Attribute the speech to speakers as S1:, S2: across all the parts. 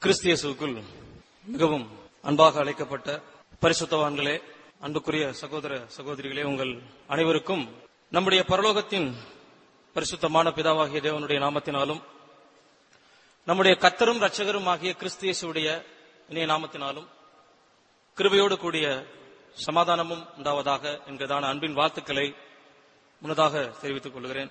S1: கிறிஸ்தியசுக்குள் மிகவும் அன்பாக அழைக்கப்பட்ட பரிசுத்தவான்களே அன்புக்குரிய சகோதர சகோதரிகளே உங்கள் அனைவருக்கும் நம்முடைய பரலோகத்தின் பரிசுத்தமான பிதாவாகிய தேவனுடைய நாமத்தினாலும் நம்முடைய கத்தரும் ரட்சகரும் ஆகிய கிறிஸ்தியசுடைய இணைய நாமத்தினாலும் கிருபையோடு கூடிய சமாதானமும் உண்டாவதாக என்கிறதான அன்பின் வாழ்த்துக்களை முன்னதாக தெரிவித்துக் கொள்கிறேன்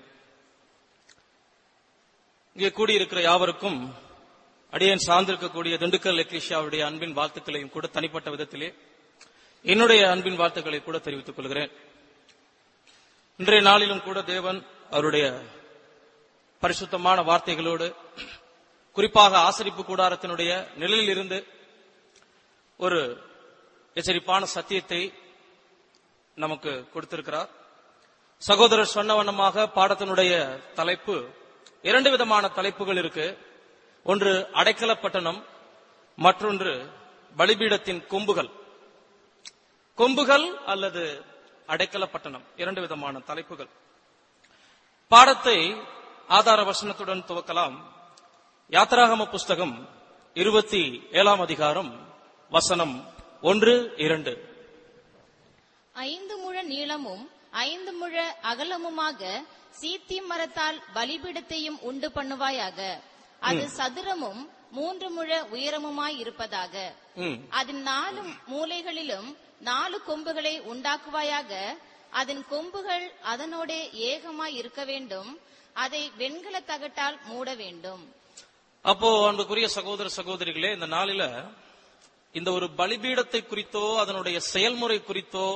S1: இங்கே கூடியிருக்கிற யாவருக்கும் அடியேன் சார்ந்திருக்கக்கூடிய திண்டுக்கல் எக்லிஷியாவுடைய அன்பின் வாழ்த்துக்களையும் கூட தனிப்பட்ட விதத்திலே என்னுடைய அன்பின் வாழ்த்துக்களை கூட தெரிவித்துக் கொள்கிறேன் இன்றைய நாளிலும் கூட தேவன் அவருடைய பரிசுத்தமான வார்த்தைகளோடு குறிப்பாக ஆசரிப்பு கூடாரத்தினுடைய நிழலில் இருந்து ஒரு எச்சரிப்பான சத்தியத்தை நமக்கு கொடுத்திருக்கிறார் சகோதரர் சொன்ன வண்ணமாக பாடத்தினுடைய தலைப்பு இரண்டு விதமான தலைப்புகள் இருக்கு ஒன்று அடைக்கல பட்டணம் மற்றொன்று பலிபீடத்தின் கொம்புகள் கொம்புகள் அல்லது அடைக்கல பட்டணம் இரண்டு விதமான தலைப்புகள் பாடத்தை ஆதார வசனத்துடன் துவக்கலாம் யாத்ராகம புஸ்தகம் இருபத்தி ஏழாம் அதிகாரம் வசனம் ஒன்று இரண்டு
S2: ஐந்து முழ நீளமும் ஐந்து முழ அகலமுமாக சீத்தி மரத்தால் பலிபீடத்தையும் உண்டு பண்ணுவாயாக அது சதுரமும் மூன்று முழ உயரமுமாய் இருப்பதாக
S1: ம்,
S2: அதன் நாலு மூலைகளிலும் நாலு கொம்புகளை உண்டாக்குவாயாக அதன் கொம்புகள் அதனோடே ஏகமாய் இருக்க வேண்டும் அதை வெண்கல தகட்டால் மூட வேண்டும்
S1: அப்போ அன்புக்குரிய சகோதர சகோதரிகளே இந்த நாளில இந்த ஒரு பலிபீடத்தை குறித்தோ அதனுடைய செயல்முறை குறித்தோ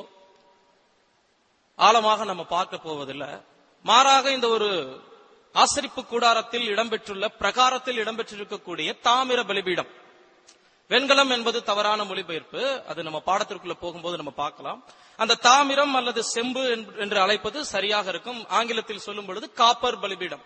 S1: ஆழமாக நம்ம பார்க்க போவதில்லை மாறாக இந்த ஒரு ஆசரிப்பு கூடாரத்தில் இடம்பெற்றுள்ள பிரகாரத்தில் இடம்பெற்றிருக்கக்கூடிய தாமிர பலிபீடம் வெண்கலம் என்பது தவறான மொழிபெயர்ப்பு அது நம்ம பாடத்திற்குள்ள போகும்போது நம்ம பார்க்கலாம் அந்த தாமிரம் அல்லது செம்பு என்று- என்று அழைப்பது சரியாக இருக்கும் ஆங்கிலத்தில் சொல்லும் பொழுது காப்பர் பலிபீடம்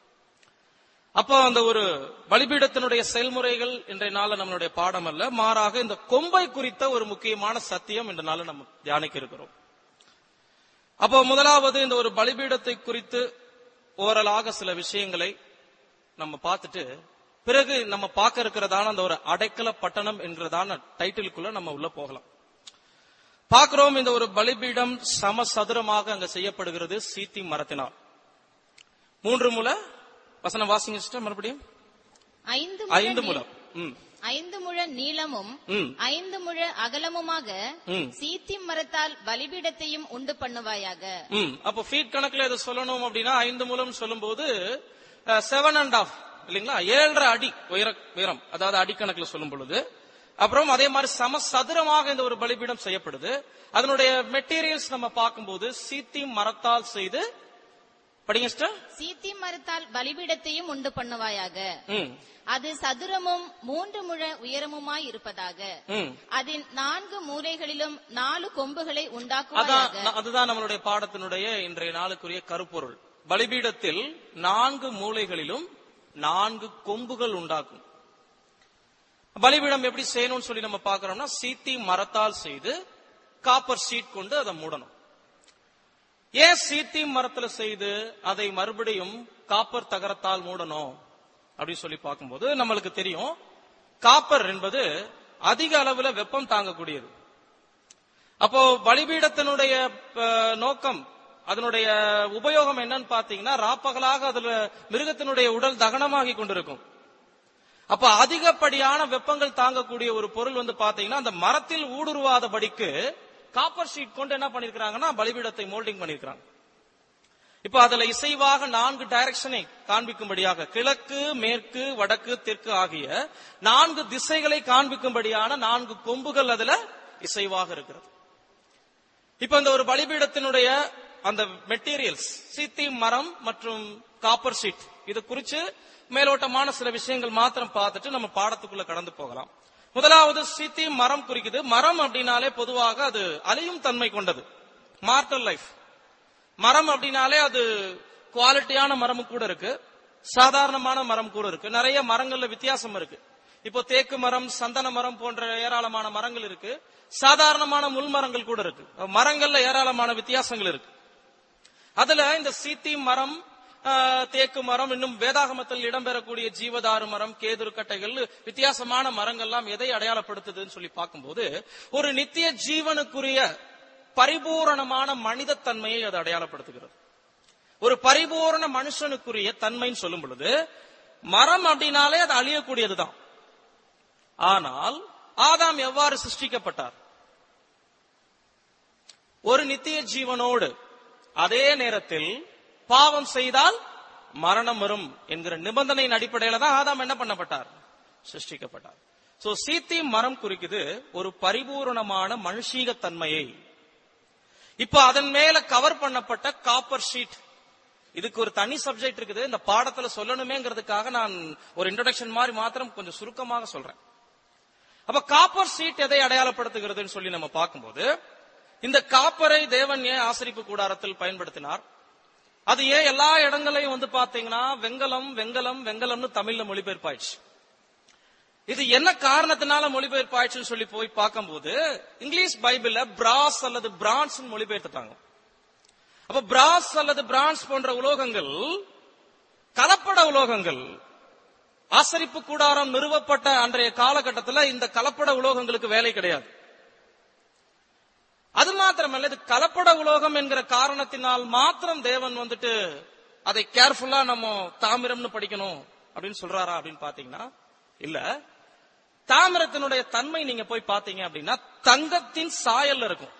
S1: அப்போ அந்த ஒரு பலிபீடத்தினுடைய செயல்முறைகள் இன்றைய நாள்ல நம்மளுடைய பாடம் அல்ல மாறாக இந்த கொம்பை குறித்த ஒரு முக்கியமான சத்தியம் இன்ற நாள்ல நம்ம தியானிக்க இருக்கிறோம் அப்போ முதலாவது இந்த ஒரு பலிபீடத்தை குறித்து ஓரலாக சில விஷயங்களை நம்ம பார்த்துட்டு பிறகு நம்ம பார்க்க இருக்கிறதான அந்த ஒரு அடைக்கல பட்டணம் என்கிறதான டைட்டிலுக்குள்ள நம்ம உள்ள போகலாம் பார்க்கிறோம் இந்த ஒரு பலிபீடம் சமசதுரமாக அங்க செய்யப்படுகிறது சீத்தி மரத்தினால் மூன்று முல வசனம் வாசிங்க sister, மறுபடியும்
S2: ஐந்து
S1: ஐந்து
S2: முழ
S1: முலம் ம்,
S2: ஐந்து முழ நீளமும்
S1: ம்,
S2: ஐந்து முழ அகலமுமாக
S1: ம்.
S2: சீத்தி மரத்தால் பலிபீடத்தையும் உண்டு பண்ணுவாயாக
S1: ம். அப்போ ஃபீட் கணக்குல இதை சொல்லணும் அப்படின்னா ஐந்து மூலம் சொல்லும்போது செவன் அண்ட் ஆஃப் இல்லைங்களா ஏழரை அடி உயர உயரம் அதாவது அடிக்கணக்குல சொல்லும் பொழுது அப்புறம் அதே மாதிரி சம சதுரமாக இந்த ஒரு பலிபீடம் செய்யப்படுது அதனுடைய மெட்டீரியல்ஸ் நம்ம பார்க்கும்போது சீத்தி மரத்தால் செய்து படிங்க sister?
S2: சீத்தி மரத்தால் பலிபீடத்தையும் உண்டு பண்ணுவாயாக
S1: ம்
S2: அது சதுரமும் மூன்று முழ உயரமுமாய் இருப்பதாக
S1: ம்
S2: அதன் நான்கு மூலைகளிலும் நாலு கொம்புகளை
S1: அதான்
S2: உண்டாக்குவாயாக
S1: அதுதான் நம்மளுடைய பாடத்தினுடைய இன்றைய நாளுக்குரிய கருப்பொருள் பலிபீடத்தில் நான்கு மூலைகளிலும் நான்கு கொம்புகள் உண்டாக்கும் பலிபீடம் எப்படி செய்யணும்னு சொல்லி நம்ம பார்க்கறோம்னா சீத்தி மரத்தால் செய்து காப்பர் ஷீட் கொண்டு அதை மூடணும் ஏன் சீத்தி மரத்துல செய்து அதை மறுபடியும் காப்பர் தகரத்தால் மூடணும் அப்படின்னு சொல்லி பார்க்கும்போது நம்மளுக்கு தெரியும் காப்பர் என்பது அதிக அளவுல வெப்பம் தாங்கக்கூடியது அப்போ பலிபீடத்தினுடைய அஹ், நோக்கம் அதனுடைய உபயோகம் என்னன்னு பாத்தீங்கன்னா ராப்பகலாக அதுல மிருகத்தினுடைய உடல் தகனமாகி கொண்டிருக்கும் அப்ப அதிகப்படியான வெப்பங்கள் தாங்கக்கூடிய ஒரு பொருள் வந்து பாத்தீங்கன்னா அந்த மரத்தில் ஊடுருவாதபடிக்கு காப்பர் ஷீட் கொண்டு என்ன பண்ணிருக்காங்கன்னா பலிபீடத்தை மோல்டிங் பண்ணிருக்காங்க இப்ப அதுல இசைவாக நான்கு டைரக்ஷனை காண்பிக்கும்படியாக கிழக்கு மேற்கு வடக்கு தெற்கு ஆகிய நான்கு திசைகளை காண்பிக்கும்படியான நான்கு கொம்புகள் அதுல இசைவாக இருக்கிறது இப்ப இந்த ஒரு பலிபீடத்தினுடைய அந்த மெட்டீரியல்ஸ் சீத்தி மரம் மற்றும் காப்பர் ஷீட் இது குறிச்சு மேலோட்டமான சில விஷயங்கள் மாத்திரம் பார்த்துட்டு நம்ம பாடத்துக்குள்ள கடந்து போகலாம் முதலாவது சீத்தி மரம் குறிக்குது மரம் அப்படின்னாலே பொதுவாக அது அழியும் தன்மை கொண்டது மார்டல் லைஃப் மரம் அப்படின்னாலே அது குவாலிட்டியான மரமும் கூட இருக்கு சாதாரணமான மரம் கூட இருக்கு நிறைய மரங்கள்ல வித்தியாசம் இருக்கு இப்போ தேக்கு மரம் சந்தன மரம் போன்ற ஏராளமான மரங்கள் இருக்கு சாதாரணமான முள் மரங்கள் கூட இருக்கு மரங்கள்ல ஏராளமான வித்தியாசங்கள் இருக்கு அதுல இந்த சீத்தி மரம் ஆஹ், தேக்கு மரம் இன்னும் வேதாகமத்தில் இடம்பெறக்கூடிய ஜீவதாரு மரம் கேதுரு கட்டைகள் வித்தியாசமான மரங்கள்லாம் எதை அடையாளப்படுத்துதுன்னு சொல்லி பார்க்கும்போது ஒரு நித்திய ஜீவனுக்குரிய பரிபூரணமான மனித தன்மையை அது அடையாளப்படுத்துகிறது ஒரு பரிபூரண மனுஷனுக்குரிய தன்மைன்னு சொல்லும் பொழுது மரம் அப்படின்னாலே அது அழியக்கூடியதுதான் ஆனால் ஆதாம் எவ்வாறு சிருஷ்டிக்கப்பட்டார் ஒரு நித்திய ஜீவனோடு அதே நேரத்தில் பாவம் செய்தால் மரணம் வரும் என்கிற நிபந்தனையின் அடிப்படையில தான் ஆதாம் என்ன பண்ணப்பட்டார் சிருஷ்டிக்கப்பட்டார் சோ சீத்தி மரம் குறிக்குது ஒரு பரிபூரணமான மனுஷீக தன்மையை இப்ப அதன் மேல கவர் பண்ணப்பட்ட காப்பர் ஷீட் இதுக்கு ஒரு தனி சப்ஜெக்ட் இருக்குது இந்த பாடத்துல சொல்லணுமேங்கிறதுக்காக நான் ஒரு இன்ட்ரோடக்ஷன் மாதிரி மாத்திரம் கொஞ்சம் சுருக்கமாக சொல்றேன் அப்ப காப்பர் ஷீட் எதை அடையாளப்படுத்துகிறதுன்னு சொல்லி நம்ம பார்க்கும்போது இந்த காப்பரை தேவன் ஏன் ஆசரிப்பு கூடாரத்தில் பயன்படுத்தினார் அது ஏன் எல்லா இடங்களையும் வந்து பாத்தீங்கன்னா வெங்கலம் வெங்கலம் வெங்கலம்னு தமிழ்ல மொழிபெயர்ப்பாயிடுச்சு இது என்ன காரணத்தினால மொழிபெயர்ப்பாயிடுச்சுன்னு சொல்லி போய் பார்க்கும்போது இங்கிலீஷ் பைபிள்ல பிராஸ் அல்லது பிரான்ஸ் மொழிபெயர்த்துட்டாங்க அப்ப பிராஸ் அல்லது பிரான்ஸ் போன்ற உலோகங்கள் கலப்பட உலோகங்கள் ஆசரிப்பு கூடாரம் நிறுவப்பட்ட அன்றைய காலகட்டத்தில் இந்த கலப்பட உலோகங்களுக்கு வேலை கிடையாது அது மாத்திரமல்ல இது கலப்பட உலோகம் என்கிற காரணத்தினால் மாத்திரம் தேவன் வந்துட்டு அதை கேர்ஃபுல்லா நம்ம தாமிரம்னு படிக்கணும் அப்படின்னு சொல்றாரா அப்படின்னு பாத்தீங்கன்னா இல்ல தாமிரத்தினுடைய தன்மை நீங்க போய் பாத்தீங்க அப்படின்னா தங்கத்தின் சாயல்ல இருக்கும்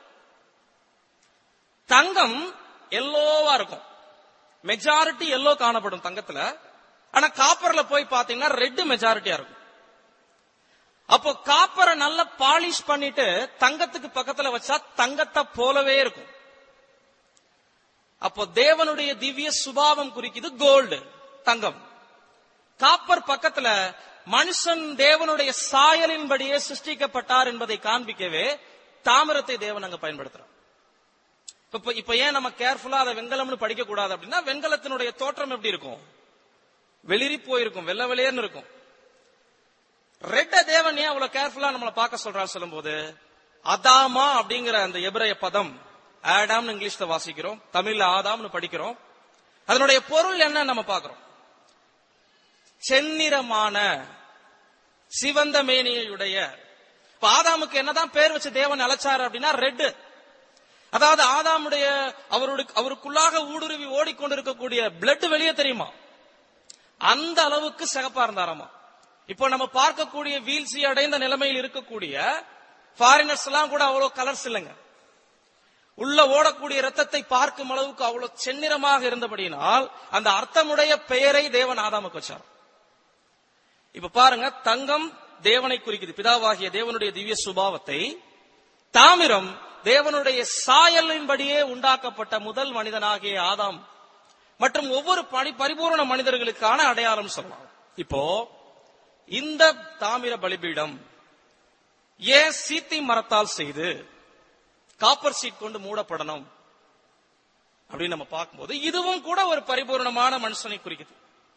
S1: தங்கம் எல்லோவா இருக்கும் மெஜாரிட்டி எல்லோ காணப்படும் தங்கத்துல ஆனா காப்பர்ல போய் பாத்தீங்கன்னா ரெட் மெஜாரிட்டியா இருக்கும் அப்போ காப்பரை நல்லா பாலிஷ் பண்ணிட்டு தங்கத்துக்கு பக்கத்துல வச்சா தங்கத்தை போலவே இருக்கும் அப்போ தேவனுடைய திவ்ய சுபாவம் குறிக்குது கோல்டு தங்கம் காப்பர் பக்கத்துல மனுஷன் தேவனுடைய சாயலின்படியே சிருஷ்டிக்கப்பட்டார் என்பதை காண்பிக்கவே தாமிரத்தை தேவன் அங்க பயன்படுத்துறார் இப்ப இப்ப ஏன் நம்ம கேர்ஃபுல்லா அதை வெங்கலம்னு படிக்க கூடாது அப்படின்னா வெங்கலத்தினுடைய தோற்றம் எப்படி இருக்கும் வெளிரி போயிருக்கும் வெள்ள வெளியேன்னு இருக்கும் ரெட்ட தேவன் ஏன் அவ்வளவு கேர்ஃபுல்லா நம்மளை பார்க்க சொல்றாரு சொல்லும்போது அதாமா அப்படிங்கிற அந்த எபிரய பதம் ஆடாம்னு இங்கிலீஷ்ல வாசிக்கிறோம் தமிழ்ல ஆதாம்னு படிக்கிறோம் அதனுடைய பொருள் என்ன நம்ம பார்க்கிறோம் செந்நிறமான சிவந்த மேனியுடைய இப்ப ஆதாமுக்கு என்னதான் பேர் வச்சு தேவன் அழைச்சாரு அப்படின்னா ரெட் அதாவது ஆதாமுடைய அவருடைய அவருக்குள்ளாக ஊடுருவி ஓடிக்கொண்டிருக்கக்கூடிய பிளட் வெளியே தெரியுமா அந்த அளவுக்கு சிகப்பா இருந்தாராமா இப்போ நம்ம பார்க்கக்கூடிய வீழ்ச்சி அடைந்த நிலைமையில் இருக்கக்கூடிய ஃபாரினர்ஸ் எல்லாம் கூட அவ்வளவு கலர்ஸ் இல்லைங்க உள்ள ஓடக்கூடிய ரத்தத்தை பார்க்கும் அளவுக்கு அவ்வளவு செந்நிறமாக இருந்தபடியினால் அந்த அர்த்தமுடைய பெயரை தேவன் ஆதாமுக்கு வச்சார் இப்ப பாருங்க தங்கம் தேவனை குறிக்குது பிதாவாகிய தேவனுடைய திவ்ய சுபாவத்தை தாமிரம் தேவனுடைய சாயலின்படியே உண்டாக்கப்பட்ட முதல் மனிதனாகிய ஆதாம் மற்றும் ஒவ்வொரு பணி பரிபூர்ண மனிதர்களுக்கான அடையாளம் சொல்லலாம் இப்போ இந்த தாமிர பலிபீடம் ஏன் சீத்தி மரத்தால் செய்து காப்பர் சீட் கொண்டு மூடப்படணும் அப்படின்னு நம்ம பார்க்கும்போது இதுவும் கூட ஒரு பரிபூர்ணமான மனுஷனை குறிக்குது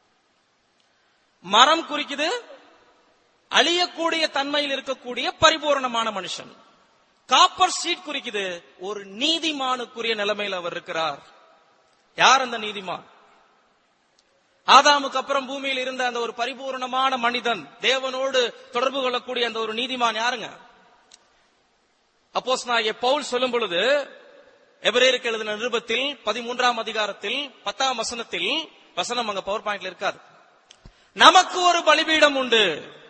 S1: மரம் குறிக்குது அழியக்கூடிய தன்மையில் இருக்கக்கூடிய பரிபூர்ணமான மனுஷன் காப்பர் சீட் குறிக்குது ஒரு நீதிமானுக்குரிய நிலைமையில் அவர் இருக்கிறார் யார் அந்த நீதிமான் ஆதாமுக்கு அப்புறம் பூமியில் இருந்த அந்த ஒரு பரிபூர்ணமான மனிதன் தேவனோடு தொடர்பு கொள்ளக்கூடிய அந்த ஒரு நீதிமான் யாருங்க அப்போஸ் நான் பவுல் சொல்லும் பொழுது எபிரேருக்கு எழுதின நிருபத்தில் பதிமூன்றாம் அதிகாரத்தில் பத்தாம் வசனத்தில் வசனம் அங்க பவர் பாயிண்ட்ல இருக்காது நமக்கு ஒரு பலிபீடம் உண்டு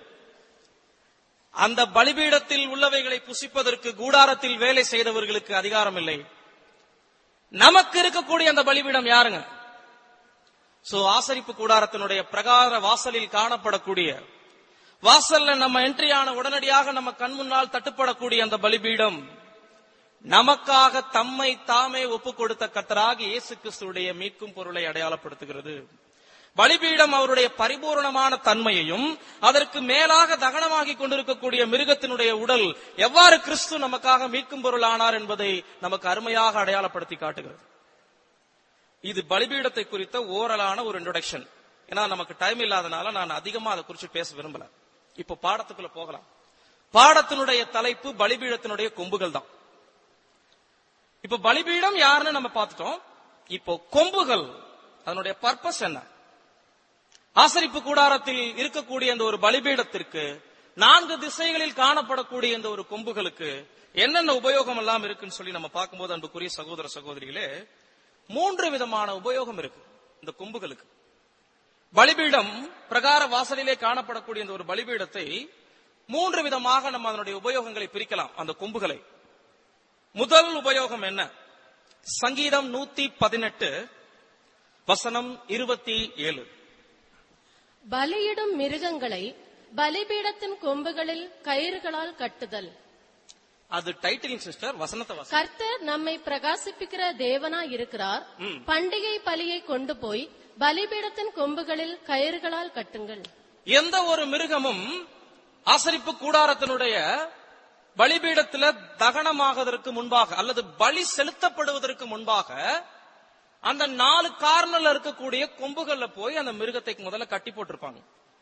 S1: அந்த பலிபீடத்தில் உள்ளவைகளை புசிப்பதற்கு கூடாரத்தில் வேலை செய்தவர்களுக்கு அதிகாரம் இல்லை நமக்கு இருக்கக்கூடிய அந்த பலிபீடம் யாருங்க சோ ஆசரிப்பு கூடாரத்தினுடைய பிரகார வாசலில் காணப்படக்கூடிய வாசல்ல நம்ம என்ட்ரி ஆன உடனடியாக நம்ம கண் முன்னால் தட்டுப்படக்கூடிய அந்த பலிபீடம் நமக்காக தம்மை தாமே ஒப்பு கொடுத்த கத்தராக இயேசு கிறிஸ்துடைய மீட்கும் பொருளை அடையாளப்படுத்துகிறது பலிபீடம் அவருடைய பரிபூர்ணமான தன்மையையும் அதற்கு மேலாக தகனமாகி கொண்டிருக்கக்கூடிய மிருகத்தினுடைய உடல் எவ்வாறு கிறிஸ்து நமக்காக மீட்கும் பொருள் ஆனார் என்பதை நமக்கு அருமையாக அடையாளப்படுத்தி காட்டுகிறது இது பலிபீடத்தை குறித்த ஓரலான ஒரு இன்ட்ரோடக்ஷன் ஏன்னா நமக்கு டைம் இல்லாதனால நான் அதிகமா அதை குறித்து பேச விரும்பல இப்ப பாடத்துக்குள்ள போகலாம் பாடத்தினுடைய தலைப்பு பலிபீடத்தினுடைய கொம்புகள் தான் இப்ப பலிபீடம் யாருன்னு நம்ம பார்த்துட்டோம் இப்போ கொம்புகள் அதனுடைய பர்பஸ் என்ன ஆசரிப்பு கூடாரத்தில் இருக்கக்கூடிய இந்த ஒரு பலிபீடத்திற்கு நான்கு திசைகளில் காணப்படக்கூடிய இந்த ஒரு கொம்புகளுக்கு என்னென்ன உபயோகம் எல்லாம் இருக்குன்னு சொல்லி நம்ம பார்க்கும்போது அன்புக்குரிய சகோதர சகோதரிகளே மூன்று விதமான உபயோகம் இருக்கு இந்த கொம்புகளுக்கு பலிபீடம் பிரகார வாசலிலே காணப்படக்கூடிய இந்த ஒரு பலிபீடத்தை மூன்று விதமாக நம்ம அதனுடைய உபயோகங்களை பிரிக்கலாம் அந்த கொம்புகளை முதல் உபயோகம் என்ன சங்கீதம் நூத்தி பதினெட்டு வசனம் இருபத்தி ஏழு
S3: பலியிடும் மிருகங்களை பலிபீடத்தின் கொம்புகளில் கயிறுகளால் கட்டுதல்
S1: அது டைட்டிலிங் சிஸ்டர் வசனத்தை வாசி.
S3: கர்த்தர் நம்மை பிரகாசிப்பிக்கிற தேவனா இருக்கிறார் பண்டிகை பலியை கொண்டு போய் பலிபீடத்தின் கொம்புகளில் கயிறுகளால் கட்டுங்கள்
S1: எந்த ஒரு மிருகமும் ஆசரிப்பு கூடாரத்தினுடைய பலிபீடத்துல தகனமாவதற்கு முன்பாக அல்லது பலி செலுத்தப்படுவதற்கு முன்பாக அந்த நாலு கார்னர்ல இருக்கக்கூடிய கொம்புகள்ல போய் அந்த மிருகத்தை முதல்ல கட்டி போட்டிருப்பாங்க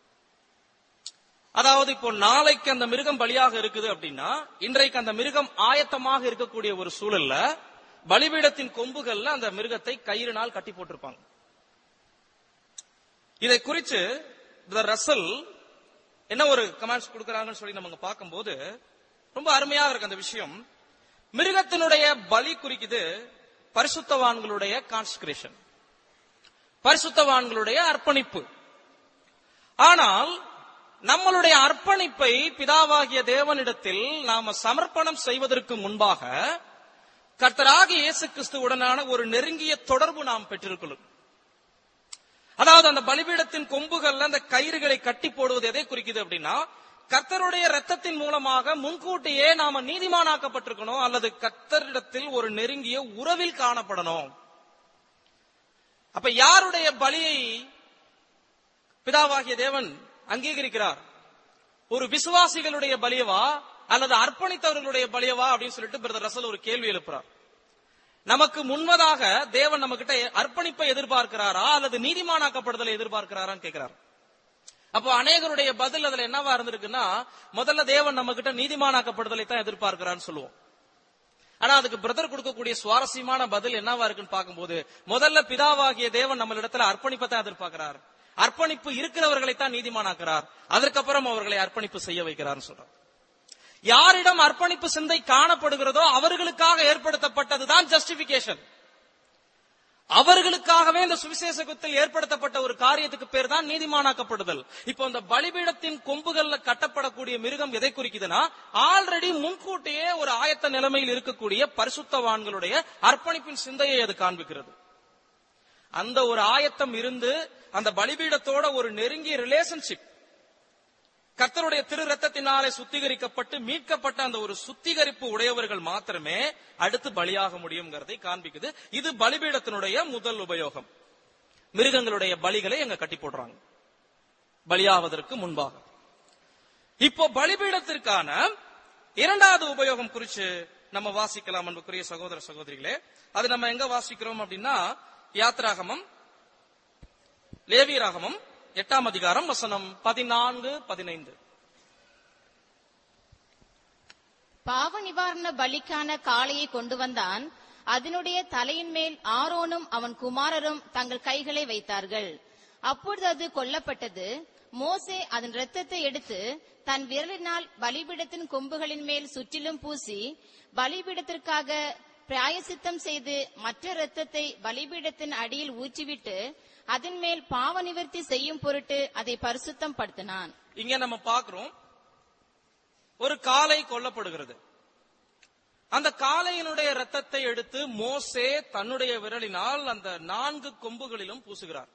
S1: அதாவது இப்போ நாளைக்கு அந்த மிருகம் பலியாக இருக்குது அப்படின்னா இன்றைக்கு அந்த மிருகம் ஆயத்தமாக இருக்கக்கூடிய ஒரு சூழல்ல பலிபீடத்தின் கொம்புகள்ல அந்த மிருகத்தை கயிறுனால் கட்டி போட்டிருப்பாங்க இதை குறித்து பிரதர் ரசல் என்ன ஒரு கமெண்ட்ஸ் கொடுக்கறாங்கன்னு சொல்லி நம்ம பார்க்கும்போது ரொம்ப அருமையாக இருக்கு அந்த விஷயம் மிருகத்தினுடைய பலி குறிக்குது பரிசுத்தவான்களுடைய கான்ஸ்கிரேஷன் பரிசுத்தவான்களுடைய அர்ப்பணிப்பு ஆனால் நம்மளுடைய அர்ப்பணிப்பை பிதாவாகிய தேவனிடத்தில் நாம சமர்ப்பணம் செய்வதற்கு முன்பாக கர்த்தராகிய இயேசு கிறிஸ்துவுடனான ஒரு நெருங்கிய தொடர்பு நாம் பெற்றிருக்கிறோம் அதாவது அந்த பலிபீடத்தின் கொம்புகள்ல அந்த கயிறுகளை கட்டி போடுவது எதை குறிக்குது அப்படின்னா கர்த்தருடைய ரத்தத்தின் மூலமாக முன்கூட்டியே நாம நீதிமானாக்கப்பட்டிருக்கணும் அல்லது கர்த்தரிடத்தில் ஒரு நெருங்கிய உறவில் காணப்படணும் அப்ப யாருடைய பலியை பிதாவாகிய தேவன் அங்கீகரிக்கிறார் ஒரு விசுவாசிகளுடைய பலியவா அல்லது அர்ப்பணித்தவர்களுடைய பலியவா அப்படின்னு சொல்லிட்டு பிரதர் ரசல் ஒரு கேள்வி எழுப்புறார் நமக்கு முன்பதாக தேவன் நம்ம கிட்ட அர்ப்பணிப்பை எதிர்பார்க்கிறாரா அல்லது நீதிமானாக்கப்படுதலை எதிர்பார்க்கிறாரான்னு கேட்கிறார் அப்போ அநேகருடைய பதில் அதுல என்னவா இருந்திருக்குன்னா முதல்ல தேவன் நம்ம கிட்ட நீதிமானாக்கப்படுதலை தான் எதிர்பார்க்கிறான்னு சொல்லுவோம் ஆனா அதுக்கு பிரதர் கொடுக்கக்கூடிய சுவாரஸ்யமான பதில் என்னவா இருக்குன்னு பார்க்கும்போது முதல்ல பிதாவாகிய தேவன் நம்மளிடத்துல அர்ப்பணிப்பை தான் எதிர்பார்க்கிறார் அர்ப்பணிப்பு இருக்கிறவர்களை தான் நீதிமானாக்கிறார் அதற்கப்புறம் அவர்களை அர்ப்பணிப்பு செய்ய வைக்கிறார்னு சொல்றார் யாரிடம் அர்ப்பணிப்பு சிந்தை காணப்படுகிறதோ அவர்களுக்காக ஏற்படுத்தப்பட்டதுதான் ஜஸ்டிபிகேஷன் அவர்களுக்காகவே இந்த சுவிசேஷத்தில் ஏற்படுத்தப்பட்ட ஒரு காரியத்துக்கு பேர் தான் நீதிமானாக்கப்படுதல் இப்போ இந்த பலிபீடத்தின் கொம்புகள்ல கட்டப்படக்கூடிய மிருகம் எதை குறிக்குதுன்னா ஆல்ரெடி முன்கூட்டியே ஒரு ஆயத்த நிலைமையில் இருக்கக்கூடிய பரிசுத்தவான்களுடைய அர்ப்பணிப்பின் சிந்தையை அது காண்பிக்கிறது அந்த ஒரு ஆயத்தம் இருந்து அந்த பலிபீடத்தோட ஒரு நெருங்கிய ரிலேஷன்ஷிப் கர்த்தருடைய திரு ரத்தத்தினாலே சுத்திகரிக்கப்பட்டு மீட்கப்பட்ட அந்த ஒரு சுத்திகரிப்பு உடையவர்கள் மாத்திரமே அடுத்து பலியாக முடியுங்கிறதை காண்பிக்குது இது பலிபீடத்தினுடைய முதல் உபயோகம் மிருகங்களுடைய பலிகளை அங்க கட்டி போடுறாங்க பலியாவதற்கு முன்பாக இப்போ பலிபீடத்திற்கான இரண்டாவது உபயோகம் குறித்து நம்ம வாசிக்கலாம் அன்புக்குரிய சகோதர சகோதரிகளே அது நம்ம எங்க வாசிக்கிறோம் அப்படின்னா யாத்ராகமம் லேவியராகமம் எட்டாம் அதிகாரம் வசனம் பதினான்கு பதினைந்து
S2: பாவ நிவாரண பலிக்கான காளையை கொண்டு வந்தான் அதனுடைய தலையின் மேல் ஆரோனும் அவன் குமாரரும் தங்கள் கைகளை வைத்தார்கள் அப்பொழுது அது கொல்லப்பட்டது மோசே அதன் இரத்தத்தை எடுத்து தன் விரலினால் பலிபீடத்தின் கொம்புகளின் மேல் சுற்றிலும் பூசி பலிபீடத்திற்காக பிராயசித்தம் செய்து மற்ற இரத்தத்தை பலிபீடத்தின் அடியில் ஊற்றிவிட்டு அதன் மேல் பாவ நிவர்த்தி செய்யும் பொருட்டு அதை பரிசுத்தம் படுத்தினான்
S1: இங்க நம்ம பார்க்கிறோம் ஒரு காளை கொல்லப்படுகிறது அந்த காளையினுடைய ரத்தத்தை எடுத்து மோசே தன்னுடைய விரலினால் அந்த நான்கு கொம்புகளிலும் பூசுகிறார்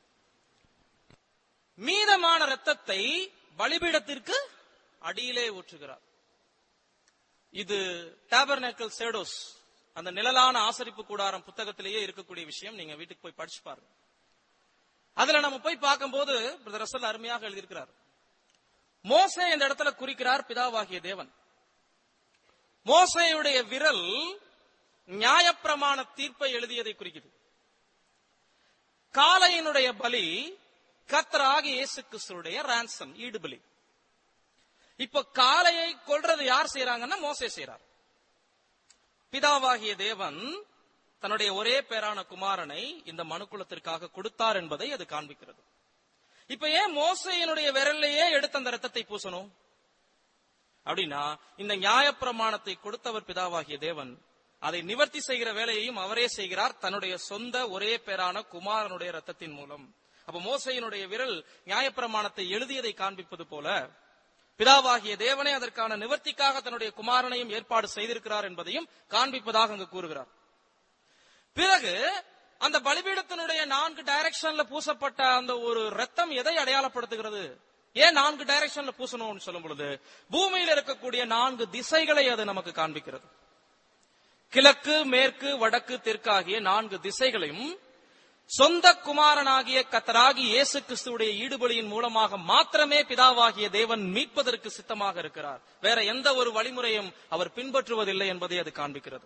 S1: மீதமான ரத்தத்தை பலிபீடத்திற்கு அடியிலே ஊற்றுகிறார் இது டேபர்னேக்கல் சேடோஸ் அந்த நிழலான ஆசரிப்பு கூடாரம் புத்தகத்திலேயே இருக்கக்கூடிய விஷயம் நீங்க வீட்டுக்கு போய் படிச்சு பாருங்க அதுல நம்ம போய் பார்க்கும்போது பிரதர் ரசல் அருமையாக எழுதியிருக்கிறார் மோசே இந்த இடத்துல குறிக்கிறார் பிதாவாகிய தேவன் மோசையுடைய விரல் நியாயப்பிரமாண தீர்ப்பை எழுதியதை குறிக்குது காளையினுடைய பலி கர்த்தராகிய இயேசு கிறிஸ்துடைய ரான்சம் ஈடுபலி இப்ப காளையை கொல்றது யார் செய்யறாங்கன்னா மோசே செய்யறார் பிதாவாகிய தேவன் தன்னுடைய ஒரே பேரான குமாரனை இந்த மனுக்குலத்திற்காக கொடுத்தார் என்பதை அது காண்பிக்கிறது இப்ப ஏன் மோசையினுடைய விரல்லையே எடுத்து அந்த ரத்தத்தை பூசணும் அப்படின்னா இந்த நியாயப்பிரமாணத்தை கொடுத்தவர் பிதாவாகிய தேவன் அதை நிவர்த்தி செய்கிற வேலையையும் அவரே செய்கிறார் தன்னுடைய சொந்த ஒரே பேரான குமாரனுடைய ரத்தத்தின் மூலம் அப்ப மோசையினுடைய விரல் நியாயப்பிரமாணத்தை எழுதியதை காண்பிப்பது போல பிதாவாகிய தேவனே அதற்கான நிவர்த்திக்காக தன்னுடைய குமாரனையும் ஏற்பாடு செய்திருக்கிறார் என்பதையும் காண்பிப்பதாக அங்கு கூறுகிறார் பிறகு அந்த பலிபீடத்தினுடைய நான்கு டைரக்ஷன்ல பூசப்பட்ட அந்த ஒரு ரத்தம் எதை அடையாளப்படுத்துகிறது ஏன் நான்கு டைரக்ஷன்ல பூசணும்னு சொல்லும் பொழுது பூமியில் இருக்கக்கூடிய நான்கு திசைகளை அது நமக்கு காண்பிக்கிறது கிழக்கு மேற்கு வடக்கு தெற்கு ஆகிய நான்கு திசைகளையும் சொந்த குமாரனாகிய கத்தராகி இயேசு கிறிஸ்துவுடைய ஈடுபலியின் மூலமாக மாத்திரமே பிதாவாகிய தேவன் மீட்பதற்கு சித்தமாக இருக்கிறார் வேற எந்த ஒரு வழிமுறையும் அவர் பின்பற்றுவதில்லை என்பதை அது காண்பிக்கிறது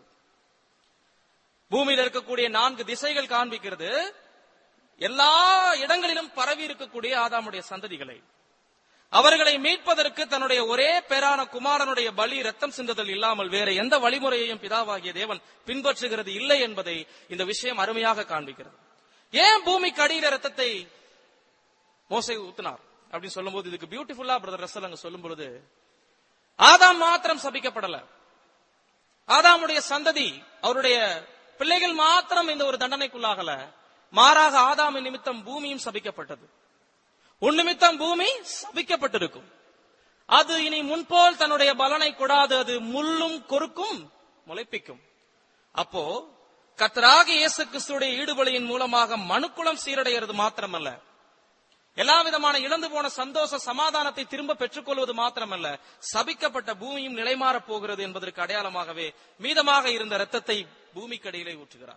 S1: பூமியில் இருக்கக்கூடிய நான்கு திசைகள் காண்பிக்கிறது எல்லா இடங்களிலும் பரவி இருக்கக்கூடிய ஆதாமுடைய சந்ததிகளை அவர்களை மீட்பதற்கு தன்னுடைய ஒரே பேரான குமாரனுடைய பலி ரத்தம் சிந்துதல் இல்லாமல் வேற எந்த வழிமுறையையும் பிதாவாகிய தேவன் பின்பற்றுகிறது இல்லை என்பதை இந்த விஷயம் அருமையாக காண்பிக்கிறது ஏன் பூமிக்கு அடியில ரத்தத்தை மோசை ஊத்தினார் அப்படின்னு சொல்லும்போது இதுக்கு பியூட்டிஃபுல்லா பிரதர் ரசல் அங்க சொல்லும் பொழுது ஆதாம் மாத்திரம் சபிக்கப்படல ஆதாமுடைய சந்ததி அவருடைய பிள்ளைகள் மாத்திரம் இந்த ஒரு தண்டனைக்குள்ளாகல மாறாக ஆதாம நிமித்தம் பூமியும் சபிக்கப்பட்டது உன் நிமித்தம் பூமி சபிக்கப்பட்டிருக்கும் அது இனி முன்போல் தன்னுடைய பலனை கொடாது அது முள்ளும் கொறுக்கும் முளைப்பிக்கும் அப்போ கத்தராக இயேசு கிறிஸ்துடைய ஈடுபலியின் மூலமாக மனுக்குளம் சீரடைகிறது மாத்திரமல்ல எல்லா விதமான இழந்து போன சந்தோஷ சமாதானத்தை திரும்ப பெற்றுக்கொள்வது மாத்திரமல்ல சபிக்கப்பட்ட பூமியும் நிலைமாறப் போகிறது என்பதற்கு அடையாளமாகவே மீதமாக இருந்த இரத்தத்தை பூமிக்கடியிலே ஊற்றுகிறார்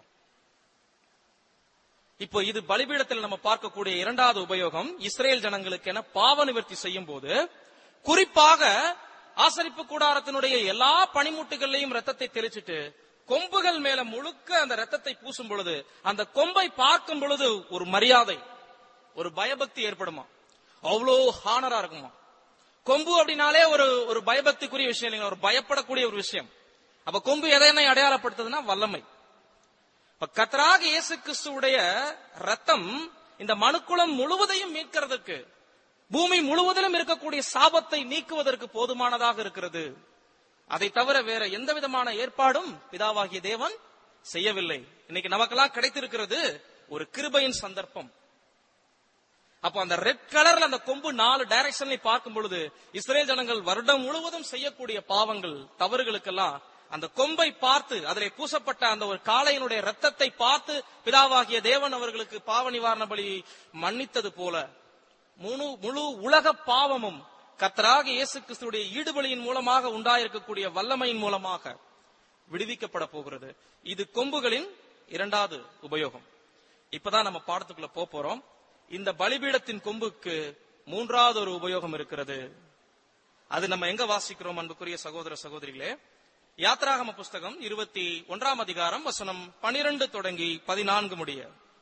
S1: இப்போ இது பலிபீடத்தில் நம்ம பார்க்கக்கூடிய இரண்டாவது உபயோகம் இஸ்ரேல் ஜனங்களுக்கு என பாவ நிவர்த்தி செய்யும் போது குறிப்பாக ஆசரிப்பு கூடாரத்தினுடைய எல்லா பனிமுட்டுகள்லையும் ரத்தத்தை தெளிச்சிட்டு கொம்புகள் மேல முழுக்க அந்த ரத்தத்தை பூசும் பொழுது அந்த கொம்பை பார்க்கும் பொழுது ஒரு மரியாதை ஒரு பயபக்தி ஏற்படுமா அவ்வளோ ஹானரா இருக்குமா கொம்பு அப்படின்னாலே ஒரு ஒரு பயபக்திக்குரிய விஷயம் இல்லைங்க ஒரு பயப்படக்கூடிய ஒரு விஷயம் அப்ப கொம்பு எதை என்ன அடையாளப்படுத்துதுன்னா வல்லமை இப்ப கத்தராக இயேசு கிறிஸ்துவுடைய ரத்தம் இந்த மனுக்குளம் முழுவதையும் மீட்கிறதுக்கு பூமி முழுவதிலும் இருக்கக்கூடிய சாபத்தை நீக்குவதற்கு போதுமானதாக இருக்கிறது அதை தவிர வேற எந்த விதமான ஏற்பாடும் பிதாவாகிய தேவன் செய்யவில்லை இன்னைக்கு நமக்கெல்லாம் கிடைத்திருக்கிறது ஒரு கிருபையின் சந்தர்ப்பம் அப்போ அந்த ரெட் கலர்ல அந்த கொம்பு நாலு டைரக்ஷன்ல பார்க்கும் பொழுது இஸ்ரேல் ஜனங்கள் வருடம் முழுவதும் செய்யக்கூடிய பாவங்கள் தவறுகளுக்கெல்லாம் அந்த கொம்பை பார்த்து அதிலே பூசப்பட்ட அந்த ஒரு காளையினுடைய ரத்தத்தை பார்த்து பிதாவாகிய தேவன் அவர்களுக்கு பாவ நிவாரண பலியை மன்னித்தது போல முழு முழு உலக பாவமும் கத்தராக இயேசு கிறிஸ்துடைய ஈடுபலியின் மூலமாக உண்டாயிருக்கக்கூடிய வல்லமையின் மூலமாக விடுவிக்கப்பட போகிறது இது கொம்புகளின் இரண்டாவது உபயோகம் இப்பதான் நம்ம பாடத்துக்குள்ள போக போறோம் இந்த பலிபீடத்தின் கொம்புக்கு மூன்றாவது ஒரு உபயோகம் இருக்கிறது அது நம்ம எங்க வாசிக்கிறோம் அன்புக்குரிய சகோதர சகோதரிகளே யாத்ராகம புஸ்தகம் இருபத்தி ஒன்றாம் அதிகாரம் வசனம் பனிரெண்டு தொடங்கி பதினான்கு முடிய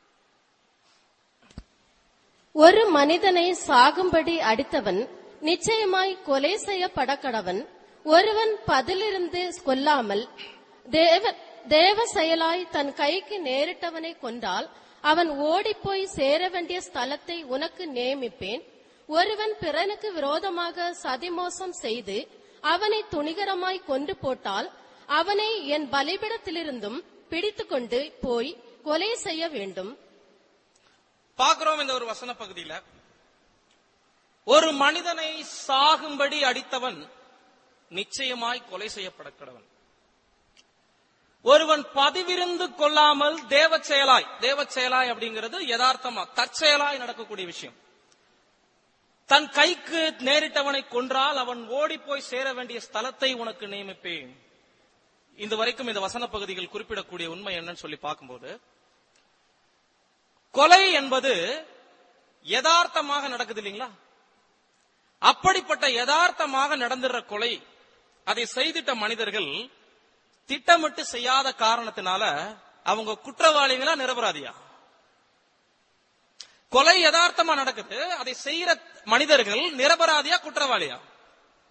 S3: ஒரு மனிதனை சாகும்படி அடித்தவன் நிச்சயமாய் கொலை செய்யப்பட கடவன் ஒருவன் பதிலிருந்து கொல்லாமல் தேவ தேவ செயலாய் தன் கைக்கு நேரிட்டவனை கொண்டால் அவன் ஓடிப்போய் சேர வேண்டிய ஸ்தலத்தை உனக்கு நியமிப்பேன் ஒருவன் பிறனுக்கு விரோதமாக சதிமோசம் செய்து அவனை துணிகரமாய் கொண்டு போட்டால் அவனை என் பலிபிடத்திலிருந்தும் பிடித்துக்கொண்டு போய் கொலை செய்ய வேண்டும்
S1: பார்க்கிறோம் இந்த ஒரு வசன பகுதியில ஒரு மனிதனை சாகும்படி அடித்தவன் நிச்சயமாய் கொலை செய்யப்பட கடவன் ஒருவன் பதிவிருந்து கொள்ளாமல் தேவ செயலாய் தேவ செயலாய் அப்படிங்கிறது யதார்த்தமா தற்செயலாய் நடக்கக்கூடிய விஷயம் தன் கைக்கு நேரிட்டவனை கொன்றால் அவன் ஓடி போய் சேர வேண்டிய ஸ்தலத்தை உனக்கு நியமிப்பேன் இந்த வரைக்கும் இந்த வசன பகுதிகள் குறிப்பிடக்கூடிய உண்மை என்னன்னு சொல்லி பார்க்கும்போது கொலை என்பது யதார்த்தமாக நடக்குது இல்லைங்களா அப்படிப்பட்ட யதார்த்தமாக நடந்துற கொலை அதை செய்திட்ட மனிதர்கள் திட்டமிட்டு செய்யாத காரணத்தினால அவங்க குற்றவாளிகளா நிரபராதியா கொலை யதார்த்தமா நடக்குது அதை செய்யற மனிதர்கள் நிரபராதியா குற்றவாளியா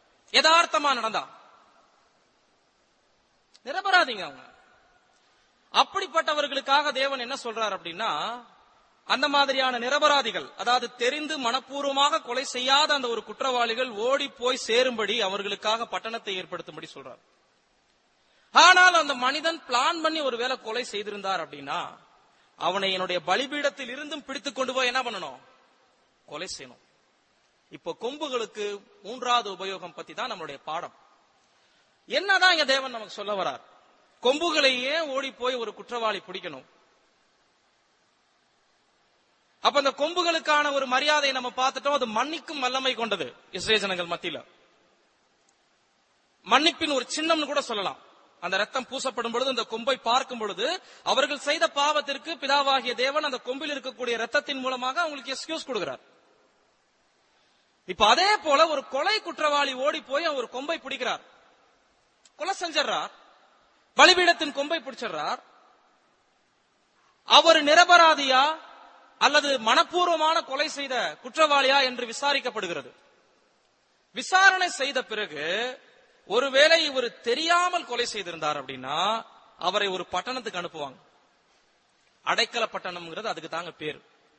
S1: யதார்த்தமா நடந்தா நிரபராதிங்க அவங்க அப்படிப்பட்டவர்களுக்காக தேவன் என்ன சொல்றார் அப்படின்னா அந்த மாதிரியான நிரபராதிகள் அதாவது தெரிந்து மனப்பூர்வமாக கொலை செய்யாத அந்த ஒரு குற்றவாளிகள் ஓடி போய் சேரும்படி அவர்களுக்காக பட்டணத்தை ஏற்படுத்தும்படி சொல்றார் ஆனால் அந்த மனிதன் பிளான் பண்ணி ஒருவேளை கொலை செய்திருந்தார் அப்படின்னா அவனை என்னுடைய பலிபீடத்தில் இருந்தும் பிடித்துக் கொண்டு போய் என்ன பண்ணணும் கொலை செய்யணும் இப்போ கொம்புகளுக்கு மூன்றாவது உபயோகம் பத்தி தான் நம்மளுடைய பாடம் என்னதான் இங்க தேவன் நமக்கு சொல்ல வரார் கொம்புகளையே ஓடி போய் ஒரு குற்றவாளி பிடிக்கணும் அப்ப அந்த கொம்புகளுக்கான ஒரு மரியாதையை நம்ம பார்த்துட்டோம் அது மன்னிக்கும் வல்லமை கொண்டது இஸ்ரேல் ஜனங்கள் மத்தியில மன்னிப்பின் ஒரு சின்னம்னு கூட சொல்லலாம் அந்த ரத்தம் பூசப்படும் பொழுது அந்த கொம்பை பார்க்கும் பொழுது அவர்கள் செய்த பாவத்திற்கு பிதாவாகிய தேவன் அந்த கொம்பில் இருக்கக்கூடிய ரத்தத்தின் மூலமாக அவங்களுக்கு எக்ஸ்கியூஸ் கொடுக்கிறார் இப்ப அதே போல ஒரு கொலை குற்றவாளி ஓடி போய் அவர் கொம்பை பிடிக்கிறார் கொலை செஞ்சிடறார் பலிபீடத்தின் கொம்பை பிடிச்சிடுறார் அவர் நிரபராதியா அல்லது மனப்பூர்வமான கொலை செய்த குற்றவாளியா என்று விசாரிக்கப்படுகிறது விசாரணை செய்த பிறகு ஒருவேளை இவர் தெரியாமல் கொலை செய்திருந்தார் அப்படின்னா அவரை ஒரு பட்டணத்துக்கு அனுப்புவாங்க அடைக்கல பட்டணம்ங்கிறது அதுக்கு தாங்க பேரு